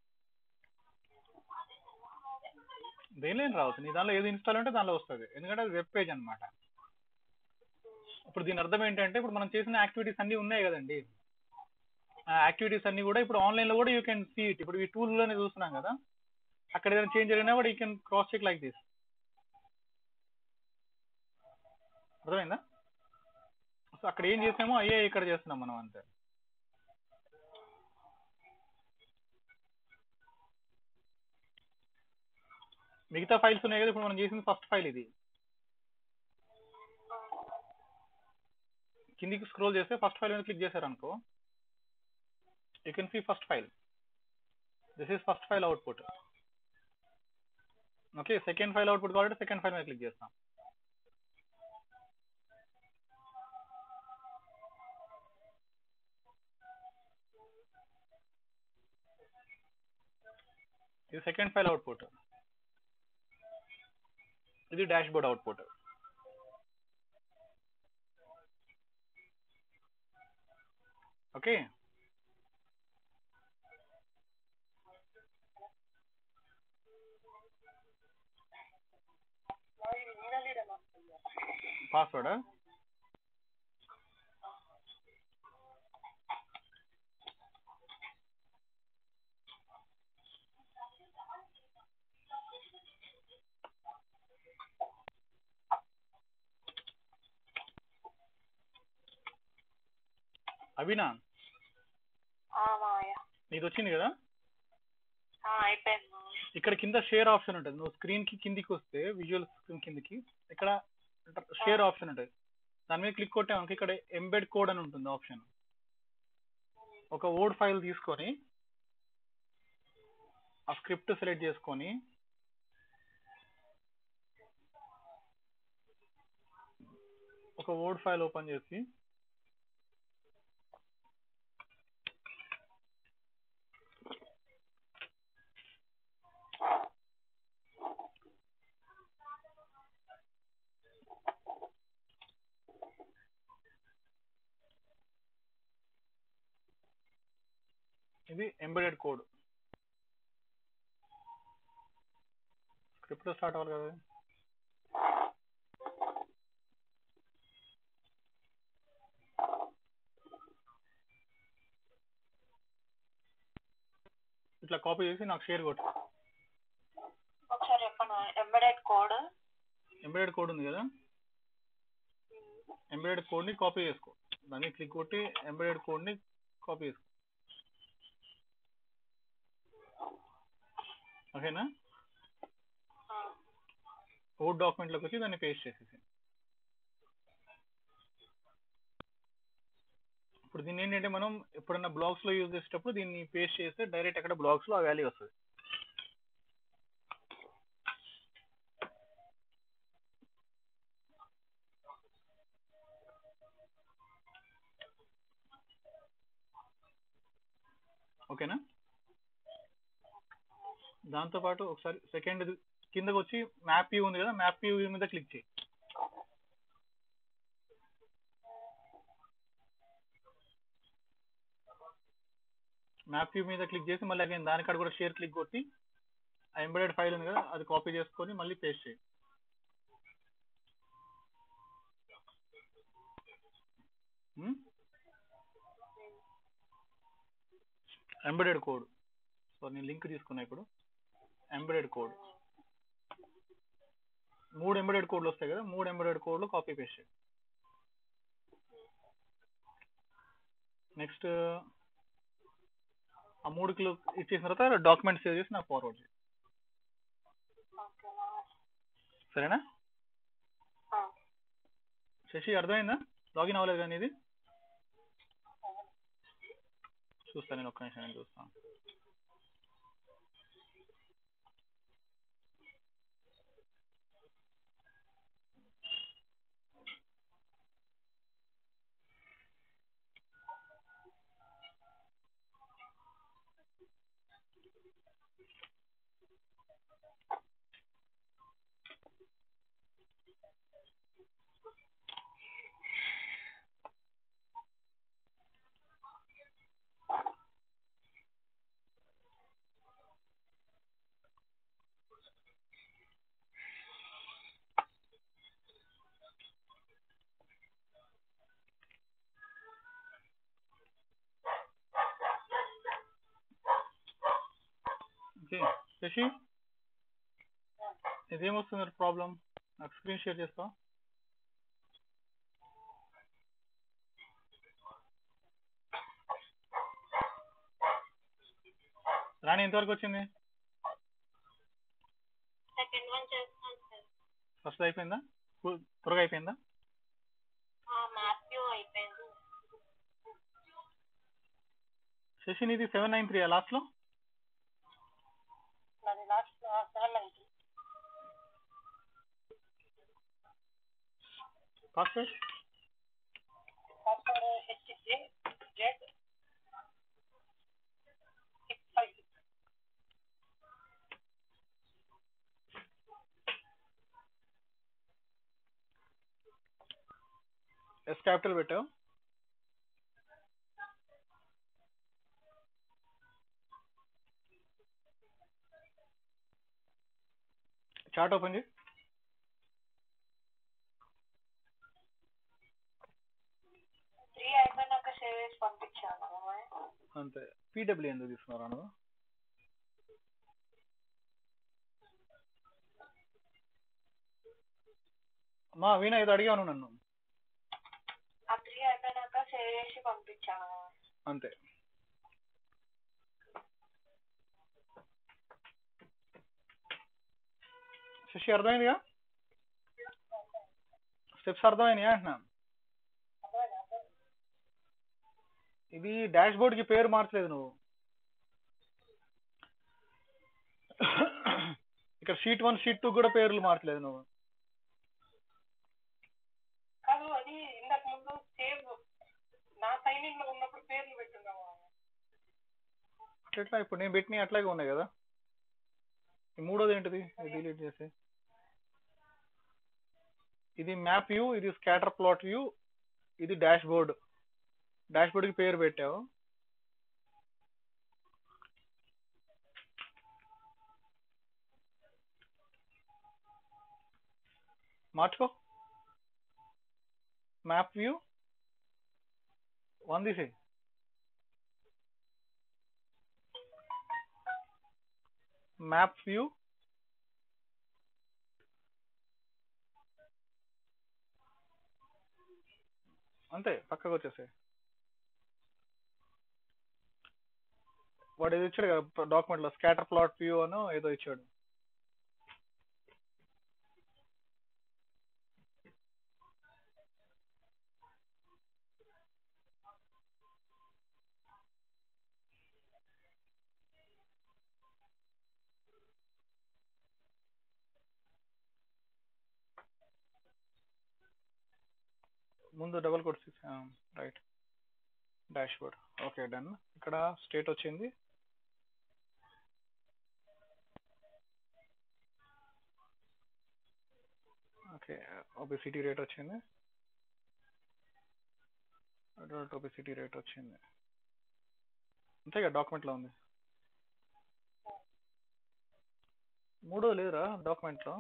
దేనిలో ఏం రావచ్చు నీ దానిలో ఏది ఇన్స్టాల్ ఉంటే దానిలో వస్తుంది ఎందుకంటే అది వెబ్ పేజ్ అనమాట ఇప్పుడు దీని అర్థం ఏంటంటే ఇప్పుడు మనం చేసిన యాక్టివిటీస్ అన్ని ఉన్నాయి కదండి ఆ యాక్టివిటీస్ అన్ని కూడా ఇప్పుడు ఆన్లైన్ లో కూడా యూ కెన్ సీ ఇట్ ఇప్పుడు ఈ టూల్ లోనే చూస్తున్నాం కదా అక్కడ ఏదైనా చేంజ్ జరిగినా కూడా you can cross check like this అర్థమైందా సో అక్కడ ఏం చేసామో అయ్యే ఇక్కడ చేస్తున్నాం మనం అంతే మిగతా ఫైల్స్ ఉన్నాయి కదా ఇప్పుడు మనం చేసిన ఫస్ట్ ఫైల్ ఇది కిందికి స్క్రోల్ చేస్తే ఫస్ట్ ఫైల్ మీద క్లిక్ చేశారు అనుకో you can see first file this is first file output okay second file output కాబట్టి సెకండ్ ఫైల్ మీద క్లిక్ చేస్తాం ఇది సెకండ్ ఫైల్ అవుట్పుట్ ఇది డాష్ బోర్డ్ అవుట్పుట్ ఓకే ఇది నీడలేదమ్మా పాస్వర్డ్ అభినా మాయ నీది వచ్చింది కదా అయిపోయింది మాయ ఇక్కడ కింద షేర్ ఆప్షన్ ఉంటుంది నువ్వు స్క్రీన్ కి కిందికి వస్తే విజువల్ స్క్రీన్ కిందికి ఇక్కడ షేర్ ఆప్షన్ ఉంటుంది దాని మీద క్లిక్ కొట్టామనుకో ఇక్కడ ఎంబెడ్ కోడ్ అని ఉంటుంది ఆప్షన్ ఒక వర్డ్ ఫైల్ తీసుకొని ఆ స్క్రిప్ట్ సెలెక్ట్ చేసుకొని ఒక వర్డ్ ఫైల్ ఓపెన్ చేసి ఇది ఎంబెడెడ్ కోడ్ స్క్రిప్ట్ స్టార్ట్ అవ్వాలి కదా ఇట్లా కాపీ చేసి నాకు షేర్ కొట్టు ఒకసారి చెప్పండి ఎంబెడెడ్ కోడ్ ఎంబెడెడ్ కోడ్ ఉంది కదా ఎంబెడెడ్ కోడ్ ని కాపీ చేసుకో దాన్ని క్లిక్ కొట్టి ఎంబెడెడ్ కోడ్ ని కాపీ చేసుకో ఓకేనా వర్డ్ డాక్యుమెంట్ లోకి వచ్చి దాన్ని పేస్ట్ చేసేసి ఇప్పుడు దీన్ని ఏంటంటే మనం ఎప్పుడన్నా బ్లాగ్స్ లో యూజ్ చేసేటప్పుడు దీన్ని పేస్ట్ చేస్తే డైరెక్ట్ అక్కడ బ్లాగ్స్ లో ఆ వాల్యూ వస్తుంది ఓకేనా దాంతో పాటు ఒకసారి సెకండ్ కిందకు వచ్చి మ్యాప్ వ్యూ ఉంది కదా మ్యాప్ వ్యూ మీద క్లిక్ చేయి మ్యాప్ వ్యూ మీద క్లిక్ చేసి మళ్ళీ అగైన్ దానికాడ కూడా షేర్ క్లిక్ కొట్టి ఆ ఎంబెడెడ్ ఫైల్ ఉంది కదా అది కాపీ చేసుకొని మళ్ళీ పేస్ట్ చేయి ఉమ్? ఎంబెడెడ్ కోడ్ సో నేను లింక్ తీసుకున్నా ఇప్పుడు ఎంబెడెడ్ కోడ్ మూడు ఎంబెడెడ్ కోడ్లు వస్తాయి కదా మూడు ఎంబెడెడ్ కోడ్లు కాపీ పేస్ట్ చేయి నెక్స్ట్ ఆ మూడు కిలో ఇచ్చేసిన తర్వాత డాక్యుమెంట్ సేవ్ చేసి నాకు ఫార్వర్డ్ చేయి ఓకే మామ సరేనా ఆ, శశి అర్థమైందా లాగిన్ అవ్వలేదు కానీ ఇది చూస్తాను నేను ఒక్క నిమిషం నేను చూస్తాను ఓకే శశి ఇదేమొస్తుంది ప్రాబ్లం నాకు స్క్రీన్ షేర్ చేస్తావా రాణి ఎంతవరకు వచ్చింది సెకండ్ వన్ చేస్తాను సార్ ఫస్ట్ అయిపోయిందా కు- త్వరగా అయిపోయిందా మాథ్యూ అయిపోయింది శశి నీది సెవెన్ నైన్ త్రీ లాస్ట్లో నాది last seven ninety password password H J Z six five six S capital పెట్టావు చార్ట్ ఓపెన్ చేయి త్రీ అయిపోయినాక సేవ్ చేసి పంపించాను మామ అంతే పీడబ్ల్యూ ఎందుకు తీసుకున్నారా నువ్వు మా వీణ ఇది అడిగాను నన్ను ఆ త్రీ అయిపోయినాక సేవ్ చేసి పంపించాను మామ అంతే శశి అర్థమైందిగా స్టెప్స్ అర్థమైనాయా అంటున్నా ఇది డాష్ బోర్డ్ కి పేరు మార్చలేదు నువ్వు ఇక్కడ షీట్ వన్ షీట్ టూ కూడా పేర్లు మార్చలేదు నువ్వు కాదు అది ఇంతకు ముందు సేవ్ నా సైన్ ఇన్ లో ఉన్నప్పుడు పేర్లు పెట్టున్నాము ఎట్లా ఇప్పుడు నేను పెట్టినవి అట్లాగే ఉన్నాయి కదా ఈ మూడోది ఏంటిది డిలీట్ చేసి ఇది మ్యాప్ వ్యూ ఇది స్కాటర్ ప్లాట్ వ్యూ ఇది డాష్ బోర్డ్ డాష్ బోర్డ్ కి పేరు పెట్టావు మార్చుకో మ్యాప్ వ్యూ వన్ తీసేయి మ్యాప్ వ్యూ అంతే పక్కకు వచ్చేసాయి వాడు ఏదో ఇచ్చాడు కదా డాక్యుమెంట్ లో స్కాటర్ ప్లాట్ వ్యూ అని ఏదో ఇచ్చాడు ముందు double code six right dashboard okay done ఇక్కడ స్టేట్ వచ్చింది ఓకే ఒబిసిటీ రేట్ వచ్చింది అడల్ట్ ఒబిసిటీ రేట్ వచ్చింది అంతేగా డాక్యుమెంట్లో ఉంది మూడో లేదురా డాక్యుమెంట్లో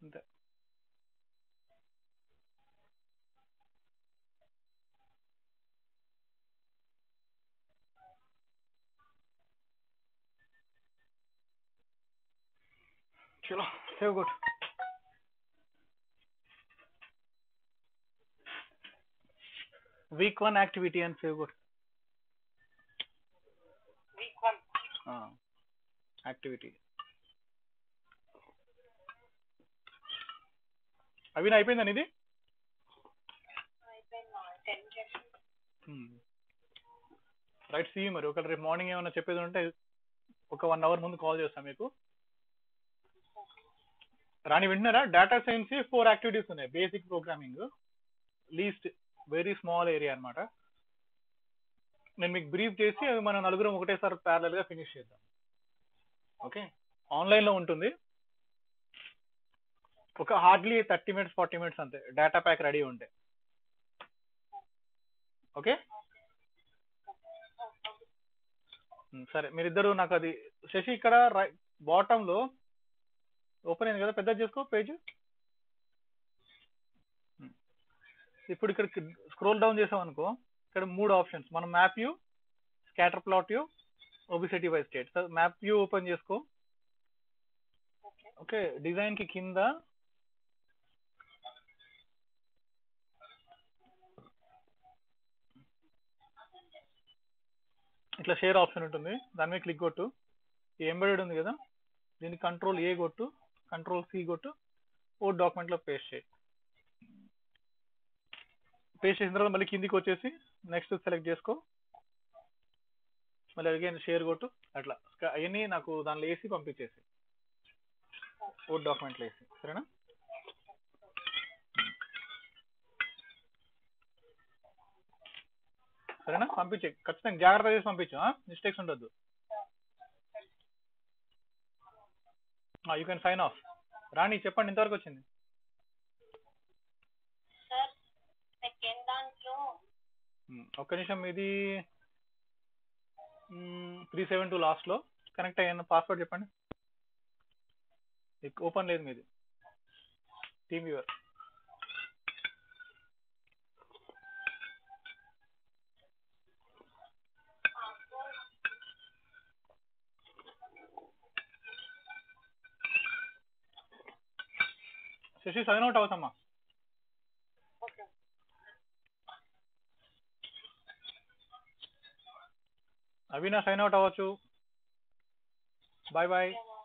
అంతే చలో save good week one activity and save good week one activity అవి అయిపోయిందని ఇది అయిపోయింది టెన్ చేసి రైట్ సీ మరి ఒకవేళ రేపు మార్నింగ్ ఏమైనా చెప్పేది ఉంటే ఒక వన్ అవర్ ముందు కాల్ చేస్తాను మీకు రాని వింటున్నారా డేటా సైన్స్ ఫోర్ యాక్టివిటీస్ ఉన్నాయి basic programming least very small area అన్నమాట నేను మీకు బ్రీఫ్ చేసి అవి మనం నలుగురం ఒకటేసారి ప్యారలల్ గా ఫినిష్ చేద్దాం ఓకే ఆన్లైన్ లో ఉంటుంది ఒక hardly thirty minutes forty minutes అంతే డేటా ప్యాక్ రెడీ ఉంటే ఓకే ఉమ్, సరే మీరిద్దరు నాకు అది శశి ఇక్కడ బాటమ్ లో ఓపెన్ అయింది కదా పెద్ద చేసుకో పేజ్ ఇప్పుడు ఇక్కడ స్క్రోల్ డౌన్ చేసాం అనుకో ఇక్కడ మూడు ఆప్షన్స్ మనం map view scatter plot view obesity by state so map view open చేసుకో ఓకే ఓకే డిజైన్ కి కింద ఇట్లా షేర్ ఆప్షన్ ఉంటుంది దాని మీద క్లిక్ కొట్టు ఈ ఎంబెడెడ్ ఉంది కదా దీన్ని కంట్రోల్ ఏ కొట్టు కంట్రోల్ సి కొట్టు ఓ డాక్యుమెంట్ లో పేస్ట్ చేయి పేస్ట్ చేసిన తర్వాత మళ్ళీ కిందికి వచ్చేసి నెక్స్ట్ సెలెక్ట్ చేసుకో మళ్ళీ అగైన్ షేర్ కొట్టు అట్లా అవన్నీ నాకు దానిలో వేసి పంపించేసి ఓ డాక్యుమెంట్లో వేసి సరేనా సరేనా పంపించే ఖచ్చితంగా జాగ్రత్త చేసి పంపించు మిస్టేక్స్ ఉండొద్దు you can sign off Rani చెప్పండి ఇంతవరకు వచ్చింది సార్ సెకండ్ దాంట్లో మ్మ్. ఒక్క నిమిషం ఇది త్రీ సెవెన్ టూ లాస్ట్లో కనెక్ట్ అయ్యాను పాస్వర్డ్ చెప్పండి ఓపెన్ లేదు మీది team viewer Sashi sign out అవుతామా ఓకే అవినా సైన్ అవుట్ అవ్వచ్చు బాయ్ బాయ్ ఓకే